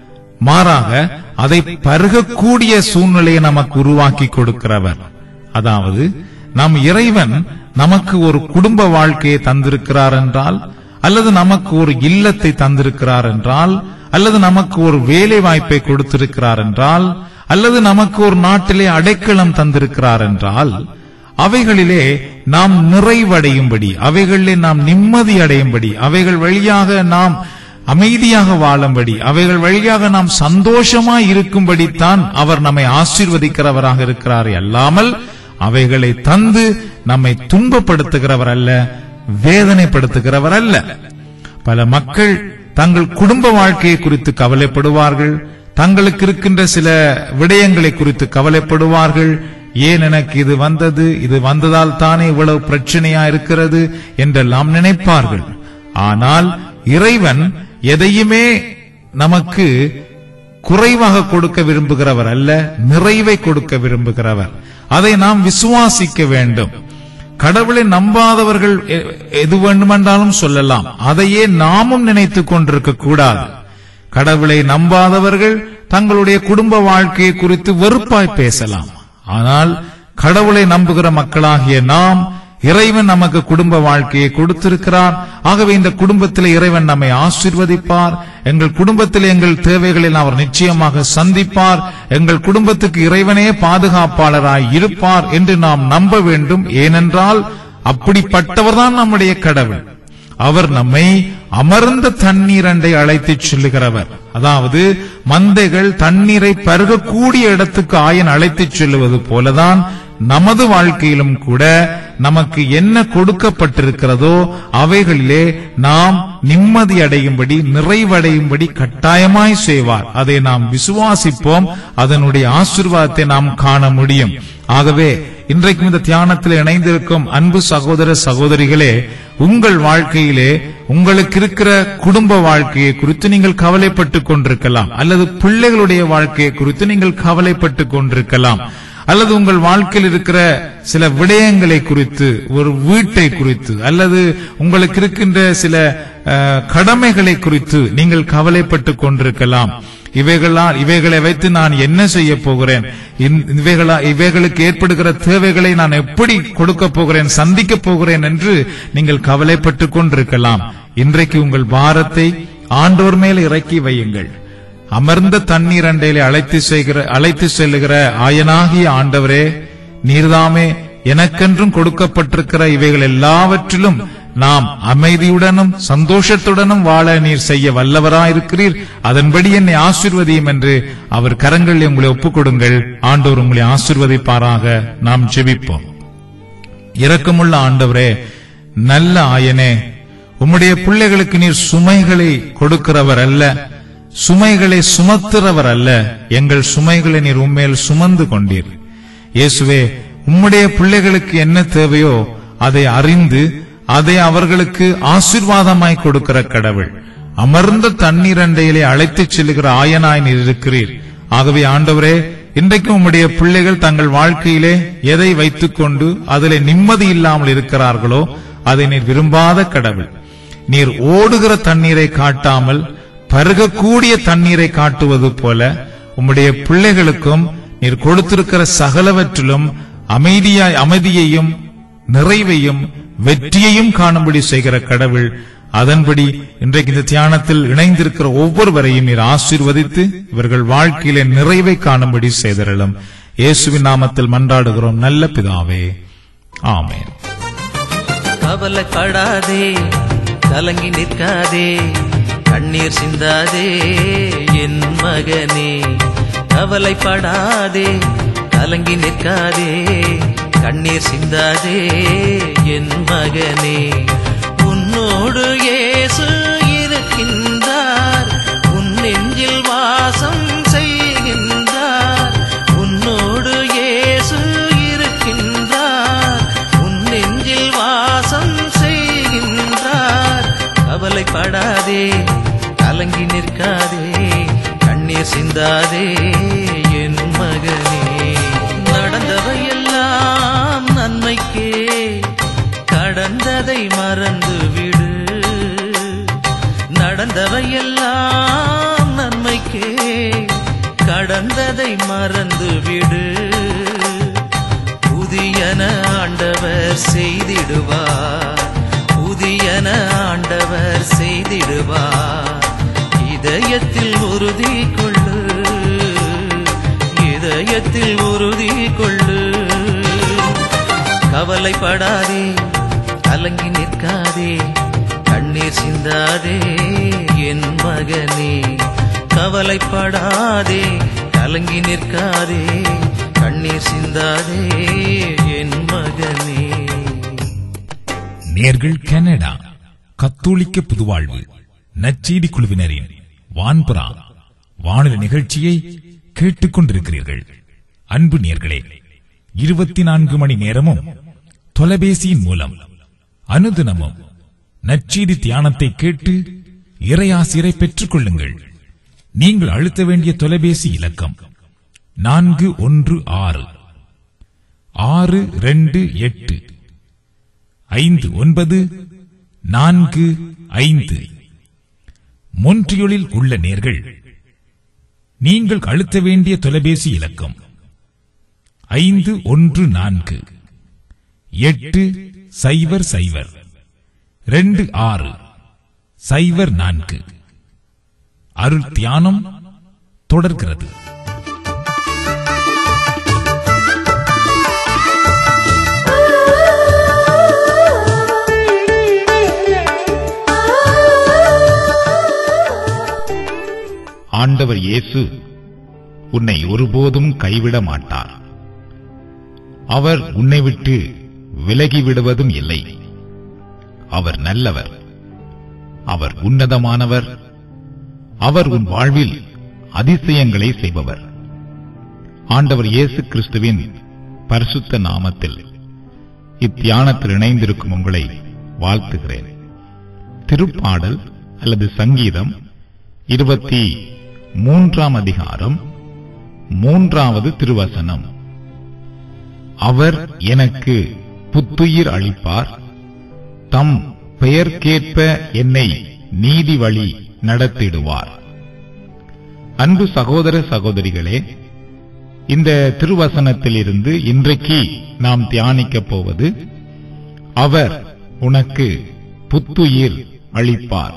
மாறாக அதை பருகக்கூடிய சூழ்நிலையை நமக்கு உருவாக்கி கொடுக்கிறவர் அதாவது நம் இறைவன் நமக்கு ஒரு குடும்ப வாழ்க்கையை தந்திருக்கிறார் என்றால் அல்லது நமக்கு ஒரு இல்லத்தை தந்திருக்கிறார் என்றால் அல்லது நமக்கு ஒரு வேலை வாய்ப்பை கொடுத்திருக்கிறார் என்றால் அல்லது நமக்கு ஒரு நாட்டிலே அடைக்கலம் தந்திருக்கிறார் என்றால் அவைகளிலே நாம் நிறைவடையும்படி அவைகளிலே நாம் நிம்மதி அடையும்படி அவைகள் வழியாக நாம் அமைதியாக வாழும்படி அவைகள் வழியாக நாம் சந்தோஷமாய் இருக்கும்படித்தான் அவர் நம்மை ஆசீர்வதிக்கிறவராக இருக்கிறார் அல்லாமல் அவைகளை தந்து நம்மை துன்பப்படுத்துகிறவர் அல்ல வேதனைப்படுத்துகிறவர் அல்ல பல மக்கள் தங்கள் குடும்ப வாழ்க்கையை குறித்து கவலைப்படுவார்கள் தங்களுக்கு இருக்கின்ற சில விடயங்களை குறித்து கவலைப்படுவார்கள் ஏன் எனக்கு இது வந்தது இது வந்ததால் தானே இவ்வளவு பிரச்சனையா இருக்கிறது என்றெல்லாம் நினைப்பார்கள் ஆனால் இறைவன் எதையுமே நமக்கு குறைவாக கொடுக்க விரும்புகிறவர் அல்ல நிறைவை கொடுக்க விரும்புகிறவர் அதை நாம் விசுவாசிக்க வேண்டும் கடவுளை நம்பாதவர்கள் எ- எது வேண்டுமென்றாலும் சொல்லலாம் அதையே நாமும் நினைத்துக் கொண்டிருக்க கூடாது கடவுளை நம்பாதவர்கள் தங்களுடைய குடும்ப வாழ்க்கையை குறித்து வெறுப்பாய் பேசலாம் ஆனால் கடவுளை நம்புகிற மக்களாகிய நாம் இறைவன் நமக்கு குடும்ப வாழ்க்கையை கொடுத்திருக்கிறார் ஆகவே இந்த குடும்பத்தில் இறைவன் நம்மை ஆசீர்வதிப்பார் எங்கள் குடும்பத்தில் எங்கள் தேவைகளை அவர் நிச்சயமாக சந்திப்பார் எங்கள் குடும்பத்துக்கு இறைவனே பாதுகாப்பாளராய் இருப்பார் என்று நாம் நம்ப வேண்டும் ஏனென்றால் அப்படிப்பட்டவர்தான் நம்முடைய கடவுள் அவர் நம்மை அமர்ந்த தண்ணீரண்டை அழைத்துச் செல்லுகிறவர் அதாவது மந்தைகள் தண்ணீரை பருகக்கூடிய இடத்துக்கு ஆயன் அழைத்துச் செல்லுவது போலதான் நமது வாழ்க்கையிலும் கூட நமக்கு என்ன கொடுக்கப்பட்டிருக்கிறதோ அவைகளிலே நாம் நிம்மதி அடையும்படி நிறைவடையும்படி கட்டாயமாய் செய்வார் அதை நாம் விசுவாசிப்போம் அதனுடைய ஆசீர்வாதத்தை நாம் காண முடியும் ஆகவே இன்றைக்கும் இந்த தியானத்தில் இணைந்திருக்கும் அன்பு சகோதர சகோதரிகளே உங்கள் வாழ்க்கையிலே உங்களுக்கு இருக்கிற குடும்ப வாழ்க்கையை குறித்து நீங்கள் கவலைப்பட்டுக் கொண்டிருக்கலாம் அல்லது பிள்ளைகளுடைய வாழ்க்கையை குறித்து நீங்கள் கவலைப்பட்டுக் கொண்டிருக்கலாம் அல்லது உங்கள் வாழ்க்கையில் இருக்கிற சில விடயங்களை குறித்து ஒரு வீட்டை குறித்து அல்லது உங்களுக்கு இருக்கின்ற சில அஹ், கடமைகளை குறித்து நீங்கள் கவலைப்பட்டுக் கொண்டிருக்கலாம் இவைகளால் இவைகளை வைத்து நான் என்ன செய்ய போகிறேன் இந்த- இவைகளா இவைகளுக்கு ஏற்படுகிற தேவைகளை நான் எப்படி கொடுக்க போகிறேன் சந்திக்க போகிறேன் என்று நீங்கள் கவலைப்பட்டுக் கொண்டிருக்கலாம் இன்றைக்கு உங்கள் பாரத்தை ஆண்டோர் மேல் இறக்கி வையுங்கள் அமர்ந்த தண்ணீர் அண்டையிலே அழைத்து செய்கிற அழைத்து செல்லுகிற ஆயனாகிய ஆண்டவரே நீர்தாமே எனக்கென்றும் கொடுக்கப்பட்டிருக்கிற இவைகள் எல்லாவற்றிலும் நாம் அமைதியுடனும் சந்தோஷத்துடனும் வாழ நீர் செய்ய வல்லவராயிருக்கிறீர் அதன்படி என்னை ஆசீர்வதியும் என்று அவர் கரங்களில் உங்களை ஒப்புக் கொடுங்கள் ஆண்டவர் உங்களை ஆசீர்வதிப்பாராக நாம் ஜெபிப்போம் இரக்கமுள்ள ஆண்டவரே நல்ல ஆயனே உம்முடைய பிள்ளைகளுக்கு நீர் சுமைகளை கொடுக்கிறவர் அல்ல சுமைகளை சுமத்துறவர் அல்ல எங்கள் சுமைகளை நீர் உண்மையில் சுமந்து கொண்டீர் இயேசுவே உம்முடைய பிள்ளைகளுக்கு என்ன தேவையோ அதை அறிந்து அதை அவர்களுக்கு ஆசீர்வாதமாய் கொடுக்கிற கடவுள் அமர்ந்த தண்ணீர் அண்டையிலே அழைத்துச் செல்லுகிற ஆயனாய் நீர் இருக்கிறீர் ஆகவே ஆண்டவரே இன்றைக்கும் உம்முடைய பிள்ளைகள் தங்கள் வாழ்க்கையிலே எதை வைத்துக்கொண்டு அதிலே நிம்மதி இல்லாமல் இருக்கிறார்களோ அதை நீர் விரும்பாத கடவுள் நீர் ஓடுகிற தண்ணீரை காட்டாமல் பருகக்கூடிய தண்ணீரை காட்டுவது போல உம்முடைய பிள்ளைகளுக்கும் நீர் கொடுத்திருக்கிற சகலவற்றிலும் அமைதியாய் அமைதியையும் நிறைவையும் வெற்றியையும் காணும்படி செய்கிற கடவுள் அதன்படி இன்றைக்கு இந்த தியானத்தில் இணைந்திருக்கிற ஒவ்வொருவரையும் நீர் ஆசீர்வதித்து இவர்கள் வாழ்க்கையிலே நிறைவை காணும்படி செய்தரலும் இயேசுவின் நாமத்தில் மன்றாடுகிறோம் நல்ல பிதாவே ஆமென் கவலைப்படாதே கலங்கி நிற்காதே கண்ணீர் சிந்தாதே என் மகனே கவலைப்படாதே கலங்கி நிற்காதே கண்ணீர் சிந்தாதே என் மகனே உன்னோடு இயேசு இருக்கின்றார் உன் நெஞ்சில் வாசம் செய்கின்றார் உன்னோடு இயேசு இருக்கின்றார் உன் நெஞ்சில் வாசம் செய்கின்றார் கவலைப்படாதே கலங்கி நிற்காதே கண்ணீர் சிந்தாதே என் மகனே நடந்தவையெல்லாம் நன்மைக்கே கடந்ததை மறந்து விடு நடந்தவையெல்லாம் நன்மைக்கே கடந்ததை மறந்து விடு புதியன ஆண்டவர் செய்திடுவார் புதியன ஆண்டவர் செய்திடுவார் இதயத்தில் உறுதி கொள்ளு இதயத்தில் உறுதி கொள்ளு கவலைப்படாதே கலங்கி நிற்காதே கண்ணீர் சிந்தாதே என் மகனே கவலைப்படாதே கலங்கி நிற்காதே கண்ணீர் சிந்தாதே என் மகனே நேர்கள் கனடா கத்தோலிக்க புதுவாழ்வு நச்செய்தி குழுவினரின் வான்புறா வானொலி நிகழ்ச்சியை கேட்டுக் கொண்டிருக்கிறீர்கள் அன்பு நேர்களே இருபத்தி நான்கு மணி நேரமும் தொலைபேசியின் மூலம் அனுதினமும் நச்செய்தி தியானத்தை கேட்டு இறையாசிரை பெற்றுக் கொள்ளுங்கள் நீங்கள் அழுத்த வேண்டிய தொலைபேசி இலக்கம் நான்கு ஒன்று ஆறு ஆறு ரெண்டு எட்டு ஐந்து ஒன்பது நான்கு ஐந்து மொன்றியொலில் உள்ள நேர்கள் நீங்கள் அழுத்த வேண்டிய தொலைபேசி இலக்கம் ஐந்து ஒன்று நான்கு எட்டு சைபர் சைபர் ரெண்டு ஆறு சைபர் நான்கு அருள் தியானம் தொடர்கிறது ஆண்டவர் இயேசு உன்னை ஒருபோதும் கைவிட மாட்டார் அவர் உன்னை விட்டு விலகி விடுவதும் இல்லை அவர் நல்லவர் அவர் உன்னதமானவர் அவர் உன் வாழ்வில் அதிசயங்களை செய்பவர் ஆண்டவர் இயேசு கிறிஸ்துவின் பரிசுத்த நாமத்தில் இத்தியானத்தில் இணைந்திருக்கும் உங்களை வாழ்த்துகிறேன் திருப்பாடல் அல்லது சங்கீதம் இருபத்தி மூன்றாம் அதிகாரம் மூன்றாவது திருவசனம் அவர் எனக்கு புத்துயிர் அளிப்பார் தம் பெயர்க்கேற்ப என்னை நீதி வழி நடத்திடுவார் அன்பு சகோதர சகோதரிகளே இந்த திருவசனத்திலிருந்து இன்றைக்கு நாம் தியானிக்கப் போவது அவர் உனக்கு புத்துயிர் அளிப்பார்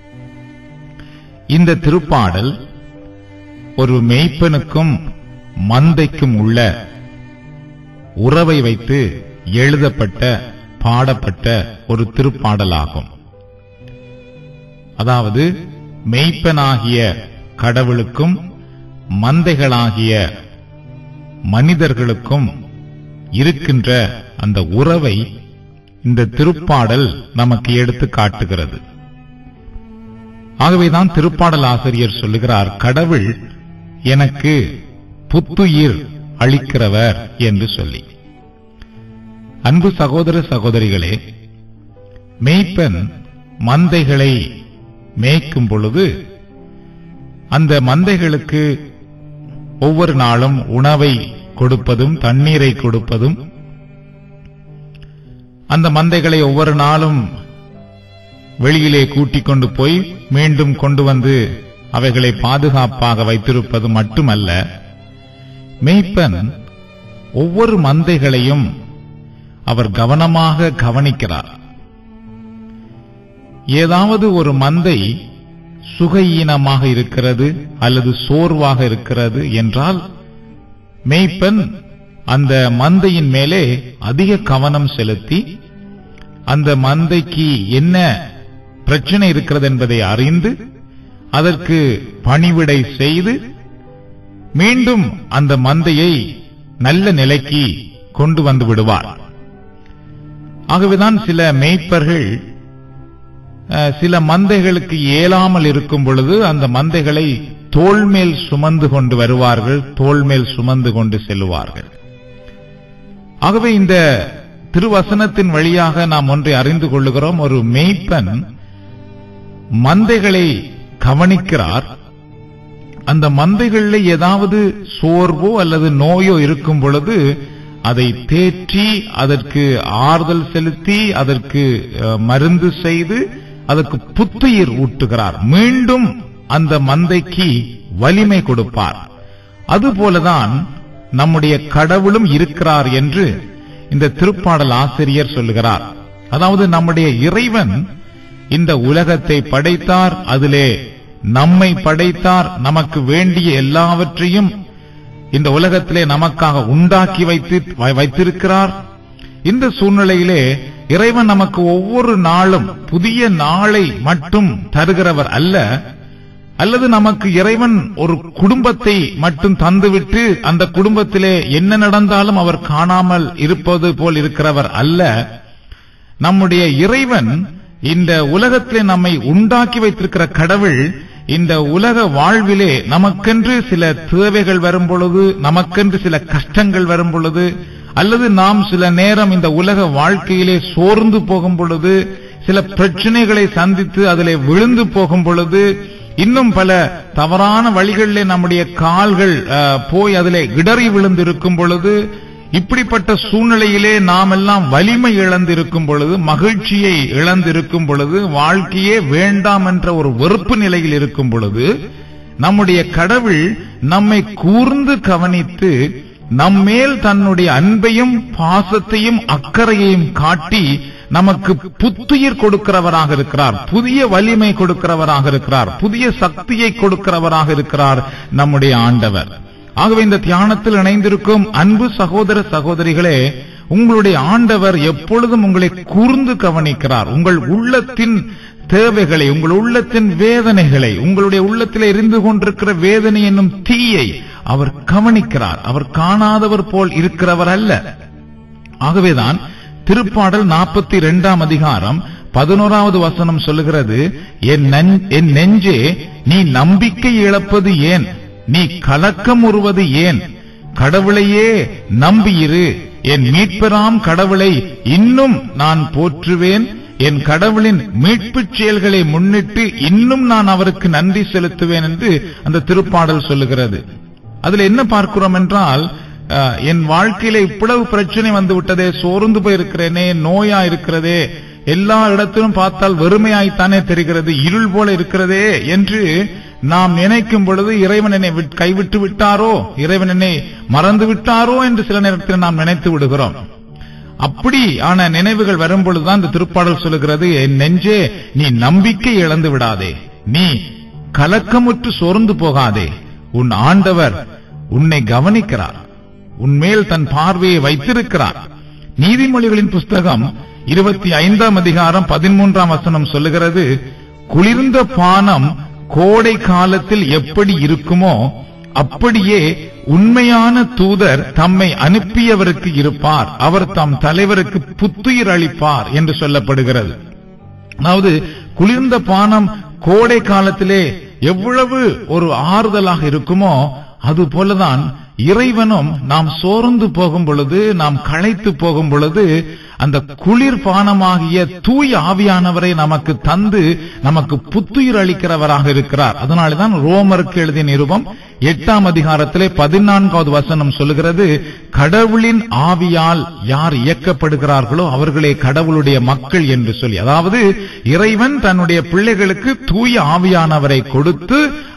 இந்த திருப்பாடல் ஒரு மெய்ப்பனுக்கும் மந்தைக்கும் உள்ள உறவை வைத்து எழுதப்பட்ட பாடப்பட்ட ஒரு திருப்பாடலாகும் அதாவது மெய்ப்பனாகிய கடவுளுக்கும் மந்தைகளாகிய மனிதர்களுக்கும் இருக்கின்ற அந்த உறவை இந்த திருப்பாடல் நமக்கு எடுத்து காட்டுகிறது ஆகவேதான் திருப்பாடல் ஆசிரியர் சொல்லுகிறார் கடவுள் எனக்கு புத்துயிர் அளிக்கிறவர் என்று சொல்லி அன்பு சகோதர சகோதரிகளே மேய்ப்பன் மந்தைகளை மேய்க்கும் பொழுது அந்த மந்தைகளுக்கு ஒவ்வொரு நாளும் உணவை கொடுப்பதும் தண்ணீரை கொடுப்பதும் அந்த மந்தைகளை ஒவ்வொரு நாளும் வெளியிலே கூட்டிக் கொண்டு போய் மீண்டும் கொண்டு வந்து அவைகளை பாதுகாப்பாக வைத்திருப்பது மட்டுமல்ல மெய்ப்பன் ஒவ்வொரு மந்தைகளையும் அவர் கவனமாக கவனிக்கிறார் ஏதாவது ஒரு மந்தை சுகையீனமாக இருக்கிறது அல்லது சோர்வாக இருக்கிறது என்றால் மெய்ப்பன் அந்த மந்தையின் மேலே அதிக கவனம் செலுத்தி அந்த மந்தைக்கு என்ன பிரச்சனை இருக்கிறது என்பதை அறிந்து அதற்கு பணிவிடை செய்து மீண்டும் அந்த மந்தையை நல்ல நிலைக்கு கொண்டு வந்து விடுவார் ஆகவேதான் சில மேய்ப்பர்கள் அஹ், சில மந்தைகளுக்கு இயலாமல் இருக்கும் பொழுது அந்த மந்தைகளை தோள் மேல் சுமந்து கொண்டு வருவார்கள் தோள் மேல் சுமந்து கொண்டு செல்லுவார்கள் ஆகவே இந்த திருவசனத்தின் வழியாக நாம் ஒன்றை அறிந்து கொள்ளுகிறோம் ஒரு மேய்ப்பன் மந்தைகளை கவனிக்கிறார் அந்த மந்தைகளில் ஏதாவது சோர்வோ அல்லது நோயோ இருக்கும் பொழுது அதை தேற்றி அதற்கு ஆறுதல் செலுத்தி அதற்கு அஹ், மருந்து செய்து அதற்கு புத்துயிர் ஊட்டுகிறார் மீண்டும் அந்த மந்தைக்கு வலிமை கொடுப்பார் அதுபோலதான் நம்முடைய கடவுளும் இருக்கிறார் என்று இந்த திருப்பாடல் ஆசிரியர் சொல்லுகிறார் அதாவது நம்முடைய இறைவன் இந்த உலகத்தை படைத்தார் அதிலே நம்மை படைத்தார் நமக்கு வேண்டிய எல்லாவற்றையும் இந்த உலகத்திலே நமக்காக உண்டாக்கி வைத்து வை- வைத்திருக்கிறார் இந்த சூழ்நிலையிலே இறைவன் நமக்கு ஒவ்வொரு நாளும் புதிய நாளை மட்டும் தருகிறவர் அல்ல அல்லது நமக்கு இறைவன் ஒரு குடும்பத்தை மட்டும் தந்துவிட்டு அந்த குடும்பத்திலே என்ன நடந்தாலும் அவர் காணாமல் இருப்பது போல் இருக்கிறவர் அல்ல நம்முடைய இறைவன் இந்த உலகத்திலே நம்மை உண்டாக்கி வைத்திருக்கிற கடவுள் இந்த உலக வாழ்விலே நமக்கென்று சில தேவைகள் வரும் பொழுது நமக்கென்று சில கஷ்டங்கள் வரும் பொழுது அல்லது நாம் சில நேரம் இந்த உலக வாழ்க்கையிலே சோர்ந்து போகும் பொழுது சில பிரச்சனைகளை சந்தித்து அதிலே விழுந்து போகும் பொழுது இன்னும் பல தவறான வழிகளிலே நம்முடைய கால்கள் அஹ், போய் அதிலே இடறி விழுந்திருக்கும் பொழுது இப்படிப்பட்ட சூழ்நிலையிலே நாம் எல்லாம் வலிமை இழந்திருக்கும் பொழுது மகிழ்ச்சியை இழந்திருக்கும் பொழுது வாழ்க்கையே வேண்டாம் என்ற ஒரு வெறுப்பு நிலையில் இருக்கும் பொழுது நம்முடைய கடவுள் நம்மை கூர்ந்து கவனித்து நம்மேல் தன்னுடைய அன்பையும் பாசத்தையும் அக்கறையையும் காட்டி நமக்கு புத்துயிர் கொடுக்கிறவராக இருக்கிறார் புதிய வலிமை கொடுக்கிறவராக இருக்கிறார் புதிய சக்தியை கொடுக்கிறவராக இருக்கிறார் நம்முடைய ஆண்டவர் ஆகவே இந்த தியானத்தில் இணைந்திருக்கும் அன்பு சகோதர சகோதரிகளே உங்களுடைய ஆண்டவர் எப்பொழுதும் உங்களை கூர்ந்து கவனிக்கிறார் உங்கள் உள்ளத்தின் தேவைகளை உங்கள் உள்ளத்தின் வேதனைகளை உங்களுடைய உள்ளத்தில் எரிந்து கொண்டிருக்கிற வேதனை என்னும் தீயை அவர் கவனிக்கிறார் அவர் காணாதவர் போல் இருக்கிறவர் அல்ல ஆகவேதான் திருப்பாடல் நாற்பத்தி இரண்டாம் அதிகாரம் பதினோராவது வசனம் சொல்லுகிறது என் நெஞ்- என் நெஞ்சே நீ நம்பிக்கை இழப்பது ஏன் நீ கலக்கம் உறுவது ஏன் கடவுளையே நம்பியிரு என் மீட்பெறாம் கடவுளை இன்னும் நான் போற்றுவேன் என் கடவுளின் மீட்புச் செயல்களை முன்னிட்டு இன்னும் நான் அவருக்கு நன்றி செலுத்துவேன் என்று அந்த திருப்பாடல் சொல்லுகிறது அதுல என்ன பார்க்கிறோம் என்றால் அஹ், என் வாழ்க்கையில இவ்வளவு பிரச்சனை வந்து விட்டதே சோர்ந்து போயிருக்கிறேனே நோயா இருக்கிறதே எல்லா இடத்திலும் பார்த்தால் வெறுமையாய்த்தானே தெரிகிறது இருள் போல இருக்கிறதே என்று நாம் நினைக்கும் பொழுது இறைவன் என்னை விட்- கைவிட்டு விட்டாரோ இறைவன் என்னை மறந்து விட்டாரோ என்று சில நேரத்தில் நாம் நினைத்து விடுகிறோம் அப்படி ஆன நினைவுகள் வரும்பொழுதுதான் இந்த திருப்பாடல் சொல்லுகிறது என் நெஞ்சே நீ நம்பிக்கை இழந்து விடாதே நீ கலக்கமுற்று சோர்ந்து போகாதே உன் ஆண்டவர் உன்னை கவனிக்கிறார் உன்மேல் தன் பார்வையை வைத்திருக்கிறார் நீதிமொழிகளின் புஸ்தகம் இருபத்தி ஐந்தாம் அதிகாரம் பதிமூன்றாம் வசனம் சொல்லுகிறது குளிர்ந்த பானம் கோடை காலத்தில் எப்படி இருக்குமோ அப்படியே உண்மையான தூதர் தம்மை அனுப்பியவருக்கு இருப்பார் அவர் தம் தலைவருக்கு புத்துயிர் அளிப்பார் என்று சொல்லப்படுகிறது அதாவது குளிர்ந்த பானம் கோடை காலத்திலே எவ்வளவு ஒரு ஆறுதலாக இருக்குமோ அது போலதான் இறைவனும் நாம் சோர்ந்து போகும் பொழுது நாம் களைத்து போகும் பொழுது அந்த குளிர் பானமாகிய தூய் ஆவியானவரை நமக்கு தந்து நமக்கு புத்துயிர் அளிக்கிறவராக இருக்கிறார் அதனால்தான் ரோமருக்கு எழுதிய நிருபம் எட்டாம் அதிகாரத்திலே பதினான்காவது வசனம் சொல்லுகிறது கடவுளின் ஆவியால் யார் இயக்கப்படுகிறார்களோ அவர்களே கடவுளுடைய மக்கள் என்று சொல்லி அதாவது இறைவன் தன்னுடைய பிள்ளைகளுக்கு தூய ஆவியானவரை கொடுத்து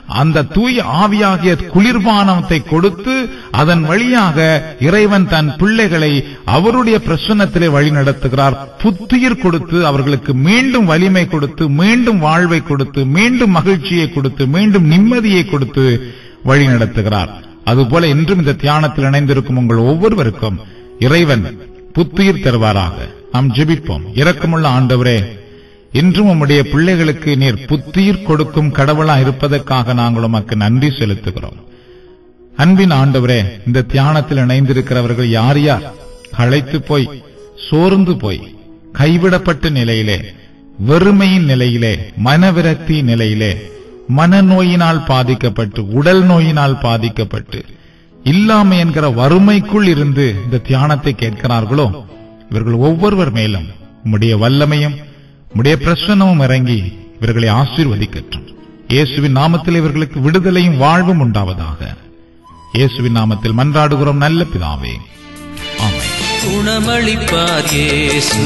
அந்த தூய ஆவியாகிய குளிர்பானத்தை கொடுத்து அதன் வழியாக இறைவன் தன் பிள்ளைகளை அவருடைய பிரசன்னத்திலே வழி நடத்துகிறார் புத்துயிர் கொடுத்து அவர்களுக்கு மீண்டும் வலிமை கொடுத்து மீண்டும் வாழ்வை கொடுத்து மீண்டும் மகிழ்ச்சியை கொடுத்து மீண்டும் நிம்மதியை கொடுத்து வழி நடத்துகிறார் அதுபோல இன்றும் இந்த தியானத்தில் இணைந்திருக்கும் உங்கள் ஒவ்வொருவருக்கும் இறைவன் புத்துயிர் தருவாராக நாம் ஜெபிப்போம் இரக்கமுள்ள ஆண்டவரே இன்றும் உம்முடைய பிள்ளைகளுக்கு நீர் புத்துயிர் கொடுக்கும் கடவுளா இருப்பதற்காக நாங்கள் உமக்கு நன்றி செலுத்துகிறோம் அன்பின் ஆண்டவரே இந்த தியானத்தில் இணைந்திருக்கிறவர்கள் யார் யார் களைத்து போய் சோர்ந்து போய் கைவிடப்பட்ட நிலையிலே வெறுமையின் நிலையிலே மனவிரக்தி நிலையிலே மனநோயினால் பாதிக்கப்பட்டு உடல் நோயினால் பாதிக்கப்பட்டு இல்லாமை என்கிற வறுமைக்குள் இருந்து இந்த தியானத்தை கேட்கிறார்களோ இவர்கள் ஒவ்வொருவர் மேலும் உம்முடைய வல்லமையும் உம்முடைய பிரசன்னமும் இறங்கி இவர்களை ஆசீர்வதிக்கட்டும் இயேசுவின் நாமத்தில் இவர்களுக்கு விடுதலையும் வாழ்வும் உண்டாவதாக இயேசுவின் நாமத்தில் மன்றாடுகிறோம் நல்ல பிதாவே ஆமென் குணமளிப்பார் இயேசு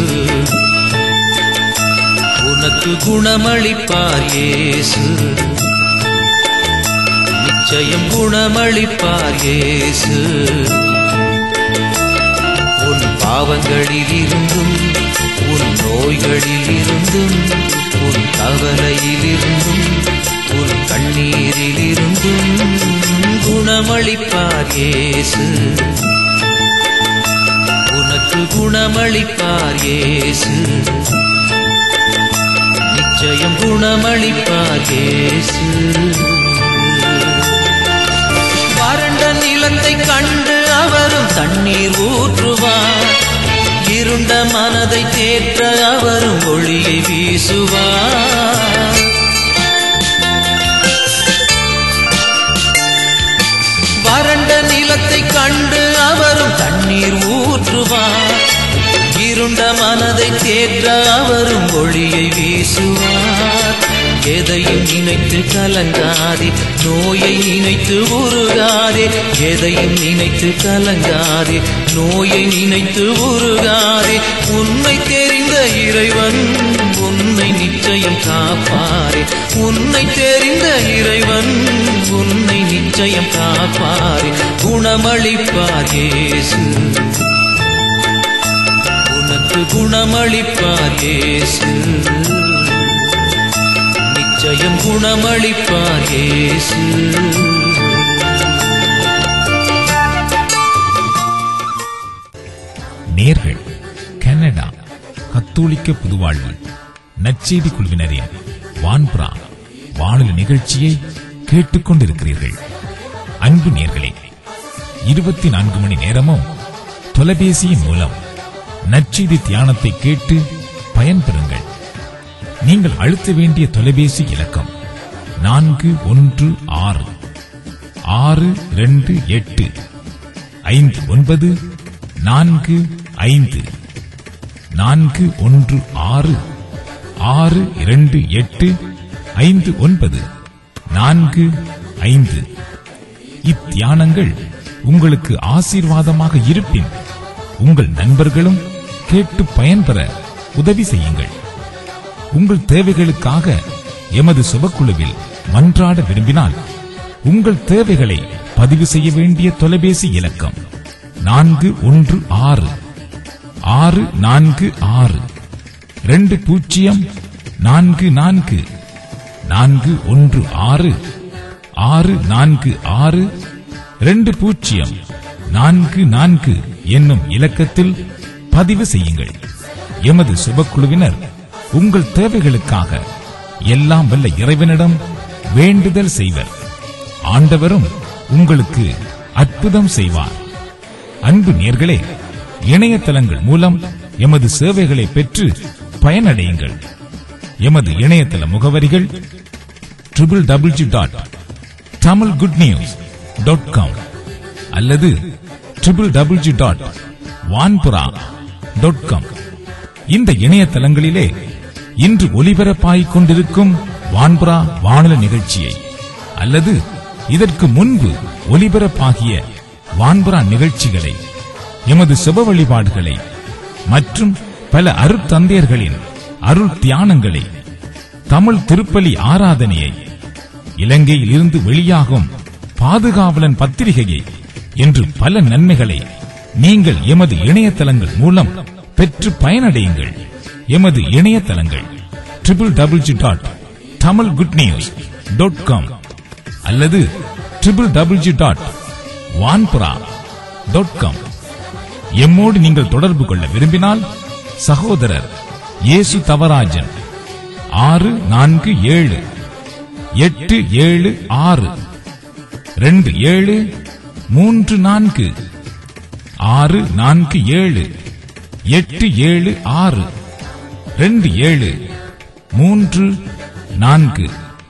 உனக்கு குணமளிப்பார் இயேசு நிச்சயம் குணமளிப்பார் இயேசு உன் பாவங்களில் இருந்தும் உன் நோய்களில் இருந்தும் உன் கவலையில் இருந்தும் உன் கண்ணீரில் இருந்தும் குணமளிப்பார் இயேசு உனக்கு குணமளிப்பார் இயேசு நிச்சயம் குணமளிப்பார் இயேசு வறண்ட நிலத்தை கண்டு அவரும் தண்ணீர் ஊற்றுவார் இருண்ட மனதை தேற்ற அவரும் ஒளியை வீசுவார் வறண்ட நிலத்தை கண்டு அவரும் தண்ணீர் ஊற்றுவார் இருண்ட மனதை தேற்ற அவரும் ஒளியை வீசுவார் எதையும் நினைத்து கலங்காதே நோயை நினைத்து உருகாதே எதையும் நினைத்து கலங்காதே நோயை நினைத்து உருகாதே உன்னை தெரிந்த இறைவன் உன்னை நிச்சயம் காப்பாரே உன்னை தெரிந்த இறைவன் உன்னை நிச்சயம் காப்பாரே குணமளிப்பார் இயேசு உனக்கு குணமளிப்பார் இயேசு நிச்சயம் குணமளிப்பார் இயேசு நேர்கள் கனடா கத்தோலிக்க புதுவாழ்வு நற்செய்தி குழுவினரின் வான்புறா வானொலி நிகழ்ச்சியை கேட்டுக்கொண்டிருக்கிறீர்கள் அன்பு நேர்களே இருபத்தி நான்கு மணி நேரமும் தொலைபேசியின் மூலம் நற்செய்தி தியானத்தை கேட்டு பயன்பெறுங்கள் நீங்கள் அழுத்த வேண்டிய தொலைபேசி இலக்கம் நான்கு ஒன்று ஆறு ஆறு இரண்டு எட்டு ஐந்து ஒன்பது நான்கு ஐந்து நான்கு ஒன்று ஆறு ஆறு இரண்டு எட்டு ஐந்து ஒன்பது நான்கு ஐந்து இத்தியானங்கள் உங்களுக்கு ஆசீர்வாதமாக இருப்பின் உங்கள் நண்பர்களும் கேட்டு பயன்பெற உதவி செய்யுங்கள் உங்கள் தேவைகளுக்காக எமது சுபக்குழுவில் மன்றாட விரும்பினால் உங்கள் தேவைகளை பதிவு செய்ய வேண்டிய தொலைபேசி இலக்கம் நான்கு ஒன்று ஆறு ஆறு நான்கு ஆறு ரெண்டு பூஜ்ஜியம் நான்கு நான்கு நான்கு ஒன்று ஆறு ஆறு நான்கு ஆறு ரெண்டு பூஜ்ஜியம் நான்கு நான்கு என்னும் இலக்கத்தில் பதிவு செய்யுங்கள் எமது சுபக்குழுவினர் உங்கள் தேவைகளுக்காக எல்லாம் வல்ல இறைவனிடம் வேண்டுதல் செய்வர் ஆண்டவரும் உங்களுக்கு அற்புதம் செய்வார் அன்பு நேர்களே இணையதளங்கள் மூலம் எமது சேவைகளை பெற்று பயனடையுங்கள் எமது இணையதள முகவரிகள் triple W dot Tamil good news dot com அல்லது triple W dot Vanpura dot com இந்த இணையதளங்களிலே இன்று ஒலிபரப்பாகிக் கொண்டிருக்கும் வான்புரா வானொலி நிகழ்ச்சியை அல்லது இதற்கு முன்பு ஒலிபரப்பாகிய வான்புரா நிகழ்ச்சிகளை எமது சுப வழிபாடுகளை மற்றும் பல அருட்தந்தையர்களின் அருள் தியானங்களை தமிழ் திருப்பலி ஆராதனையை இலங்கையில் இருந்து வெளியாகும் பாதுகாவலன் பத்திரிகையை என்று பல நன்மைகளை நீங்கள் எமது இணையதளங்கள் மூலம் பெற்று பயனடையுங்கள் எமது இணையதளங்கள் triple double G dot Tamil good news dot com அல்லது triple double G dot Vanpura dot com எம்மோடு நீங்கள் தொடர்பு கொள்ள விரும்பினால் சகோதரர் இயேசு தவராஜன் ஆறு நான்கு ஏழு எட்டு ஏழு ஆறு ரெண்டு ஏழு மூன்று நான்கு ஆறு நான்கு ஏழு எட்டு ஏழு ஆறு ரெண்டு ஏழு மூன்று நான்கு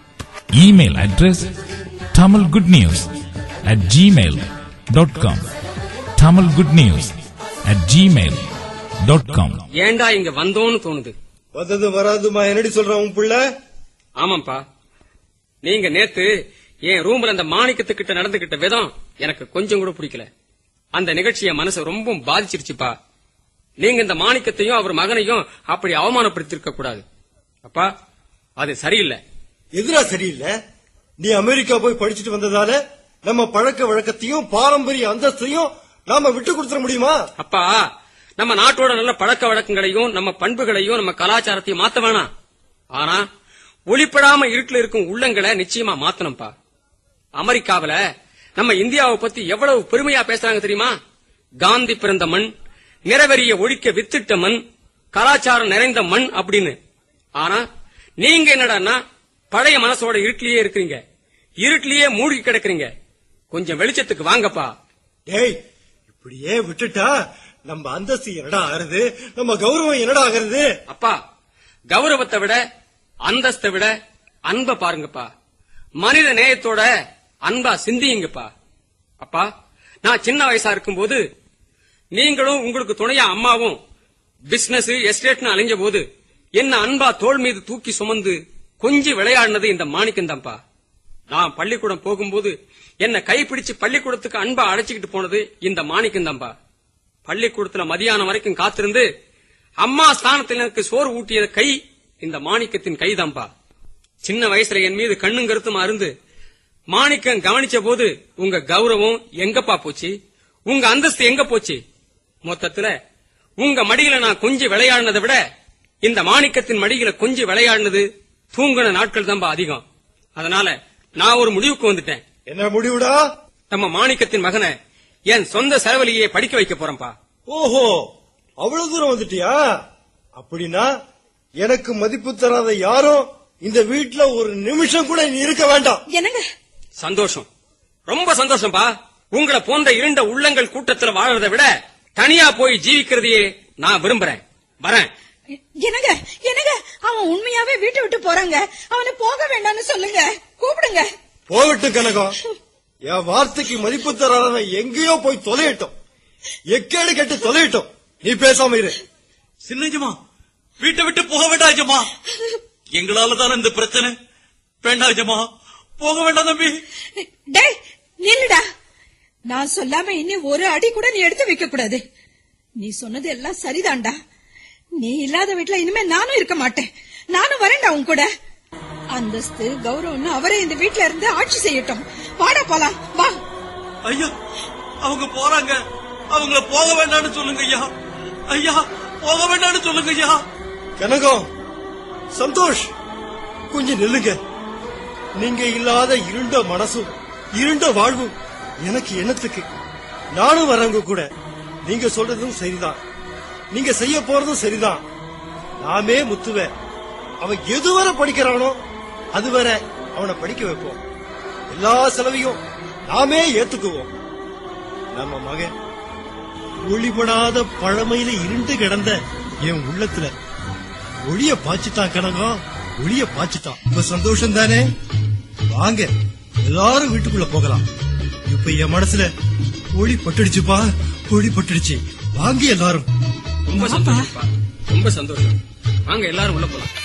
email address Tamil good news at Gmail dot com Tamil good news at Gmail dot com ஏன்டா இங்க வந்தோன்னு தோணுது வந்தது வராதுமா என்னடி சொல்றான் உன் புள்ள ஆமாப்பா நீங்க நேத்து என் ரூம்ல அந்த மாணிக்கத்துக்கிட்ட நடந்துகிட்ட விதம் எனக்கு கொஞ்சம் கூட பிடிக்கல அந்த நிகழ்ச்சிய மனசு ரொம்ப பாதிச்சிருச்சுப்பா நீங்க இந்த மாணிக்கத்தையும் அவர் மகனையும் அப்படி அவமானப்படுத்திருக்க கூடாது அப்பா அது சரியில்லை எதிரா சரியில்லை நீ அமெரிக்கா போய் படிச்சுட்டு வந்ததால நம்ம பழக்க வழக்கத்தையும் பாரம்பரிய அந்தஸ்தையும் நாம விட்டு கொடுத்துட முடியுமா அப்பா நம்ம நாட்டோட நல்ல பழக்க வழக்கங்களையும் நம்ம பண்புகளையும் நம்ம கலாச்சாரத்தையும் மாத்த வேணாம் ஆனா ஒளிப்படாம இருட்டுல இருக்கும் உள்ளங்களை நிச்சயமா மாத்தணும்ப்பா அமெரிக்காவுல நம்ம இந்தியாவை பத்தி எவ்வளவு பெருமையா பேசுறாங்க தெரியுமா காந்தி பிறந்த மண் நிறவெறிய ஒழிக்க வித்திட்ட மண் கலாச்சாரம் நிறைந்த மண் அப்படின்னு ஆனா நீங்க என்னடான்னா பழைய மனசோட இருட்டிலேயே இருக்கிறீங்க இருட்டிலேயே மூழ்கி கிடக்குறீங்க கொஞ்சம் வெளிச்சத்துக்கு வாங்கப்பா டேய் இப்படியே விட்டுட்டா நம்ம அந்தஸ்து என்னடா ஆகுறது நம்ம கௌரவம் என்னடா ஆகுறது அப்பா கௌரவத்தை விட அந்தஸ்தை விட அன்பை பாருங்கப்பா மனித நேயத்தோட அன்பா சிந்தியுங்கப்பா அப்பா நான் சின்ன வயசா இருக்கும்போது நீங்களும் உங்களுக்கு துணையா அம்மாவும் பிசினஸ் எஸ்டேட்னு அலைஞ்ச போது என்ன அன்பா தோள் மீது தூக்கி சுமந்து கொஞ்சி விளையாடினது இந்த மாணிக்கம் தான்ப்பா நான் பள்ளிக்கூடம் போகும்போது என்ன கைப்பிடிச்சு பள்ளிக்கூடத்துக்கு அன்பா அழைச்சிக்கிட்டு போனது இந்த மாணிக்கம் தான்ப்பா பள்ளிக்கூடத்துல மதியானம் வரைக்கும் காத்திருந்து அம்மா ஸ்தானத்தில் எனக்கு சோறு ஊட்டிய கை இந்த மாணிக்கத்தின் கைதான்பா சின்ன வயசுல என் மீது கண்ணும் கருத்துமா இருந்து மாணிக்கம் கவனிச்ச போது உங்க கௌரவம் எங்கப்பா போச்சு உங்க அந்தஸ்து எங்க போச்சு மொத்தத்துல உங்க மடியில நான் கொஞ்சி விளையாடினதை விட இந்த மாணிக்கத்தின் மடியில கொஞ்சி விளையாடினது தூங்கின நாட்கள் தான்பா அதிகம் அதனால நான் ஒரு முடிவுக்கு வந்துட்டேன் என்ன முடிவுடா நம்ம மாணிக்கத்தின் மகனை என் சொந்த செலவழியே படிக்க வைக்க போறேன்பா ஓஹோ அவ்வளவு தூரம் வந்துட்டியா அப்படின்னா எனக்கு மதிப்பு தராத யாரும் இந்த வீட்ல ஒரு நிமிஷம் கூட நீ இருக்க வேண்டாம் என்னங்க சந்தோஷம் ரொம்ப சந்தோஷம்பா உங்களை போன்ற இருண்ட உள்ளங்கள் கூட்டத்துல வாழறதை விட தனியா போய் ஜீவிக்கிறதையே நான் விரும்புறேன் வரேன் என்னங்க என்னங்க அவன் உண்மையாவே வீட்டை விட்டு போறாங்க அவனை போக வேண்டாம்னு சொல்லுங்க கூப்பிடுங்க போகட்டும் கனகம் என் வார்த்தைக்கு மதிப்பு தராதவன் எங்கேயோ போய் தொலையட்டும் எக்கேடு கெட்டு தொலையட்டும் நீ பேசாம இரு சின்னஜமா வீட்டை விட்டு போக வேண்டாம் ஜமா எங்களால தான் இந்த பிரச்சனை வேண்டாம் ஜமா போக வேண்டாம் தம்பி டேய் நில்லுடா நான் சொல்லாம இனி ஒரு அடி கூட நீ எடுத்து வைக்க கூடாது நீ சொன்னது எல்லாம் சரிதான்டா நீ இல்லாத வீட்ல இனிமே நானும் இருக்க மாட்டேன் நானும் வரேன்டா உன் கூட அந்தஸ்து கௌரவம்னு அவரே இந்த வீட்ல இருந்து ஆட்சி செய்யட்டும் வாடா போலாம் வா ஐயா அவங்க போறாங்க அவங்கள போக வேண்டாம்னு சொல்லுங்க ஐயா ஐயா போக வேண்டாம்னு சொல்லுங்க ஐயா கனகம் சந்தோஷ் கொஞ்சம் நில்லுங்க நீங்க இல்லாத இருண்ட மனசும் இருண்ட வாழ்வும் எனக்கு என்னத்துக்கு நானும் வரவங்க கூட நீங்க சொல்றதும் சரிதான் நீங்க செய்ய போறதும் சரிதான் நாமே முத்துவ அவன் எதுவரை படிக்கிறானோ அதுவரை அவனை படிக்க வைப்போம் எல்லா செலவையும் நாமே ஏத்துக்குவோம் நம்ம மகன் ஒளிபடாத பழமையில இருண்டு கிடந்த என் உள்ளத்துல ஒளிய பாய்ச்சிட்டான் கனகம் ஒளிய பாய்ச்சிட்டான் இப்ப சந்தோஷம் தானே வாங்க எல்லாரும் வீட்டுக்குள்ள போகலாம் இப்ப என் மனசுல ஒளி பட்டுடுச்சுப்பா ஒளி பட்டுடுச்சு வாங்க எல்லாரும் ரொம்ப சந்தோஷம்ப்பா ரொம்ப சந்தோஷம் வாங்க எல்லாரும் உள்ள போலாம்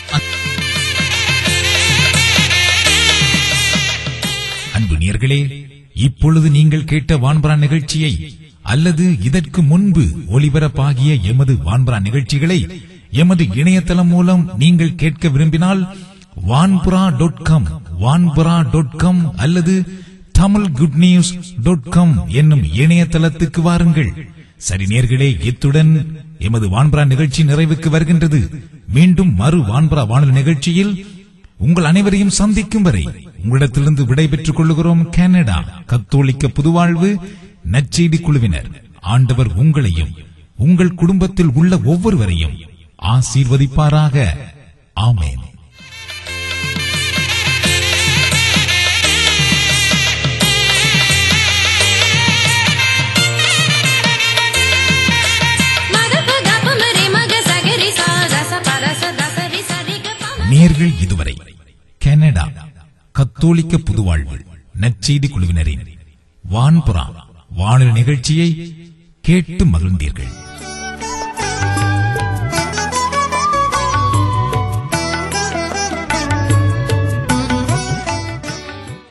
அன்பு நேர்களே இப்பொழுது நீங்கள் கேட்ட வான்பரா நிகழ்ச்சியை அல்லது இதற்கு முன்பு ஒளிபரப்பாகிய எமது வான்பரா நிகழ்ச்சிகளை எமது இணையதளம் மூலம் நீங்கள் கேட்க விரும்பினால் Vanpura dot com Vanpara dot com அல்லது Tamil good news dot com என்னும் இணையதளத்துக்கு வாருங்கள் சரி நேர்களே இத்துடன் எமது வான்பரா நிகழ்ச்சி நிறைவுக்கு வருகின்றது மீண்டும் மறு வான்பரா வானொலி நிகழ்ச்சியில் உங்கள் அனைவரையும் சந்திக்கும் வரை உங்களிடத்திலிருந்து விடைபெற்றுக் கொள்கிறோம் கனடா கத்தோலிக்க புதுவாழ்வு நற்செய்தி குழுவினர் ஆண்டவர் உங்களையும் உங்கள் குடும்பத்தில் உள்ள ஒவ்வொருவரையும் ஆசீர்வதிப்பாராக ஆமேன் நேர்கள் இதுவரை கனடா கத்தோலிக்க புதுவாழ்வு நற்செய்தி குழுவினரின் வான்புறா வானொலி நிகழ்ச்சியை கேட்டு மகிழ்ந்தீர்கள்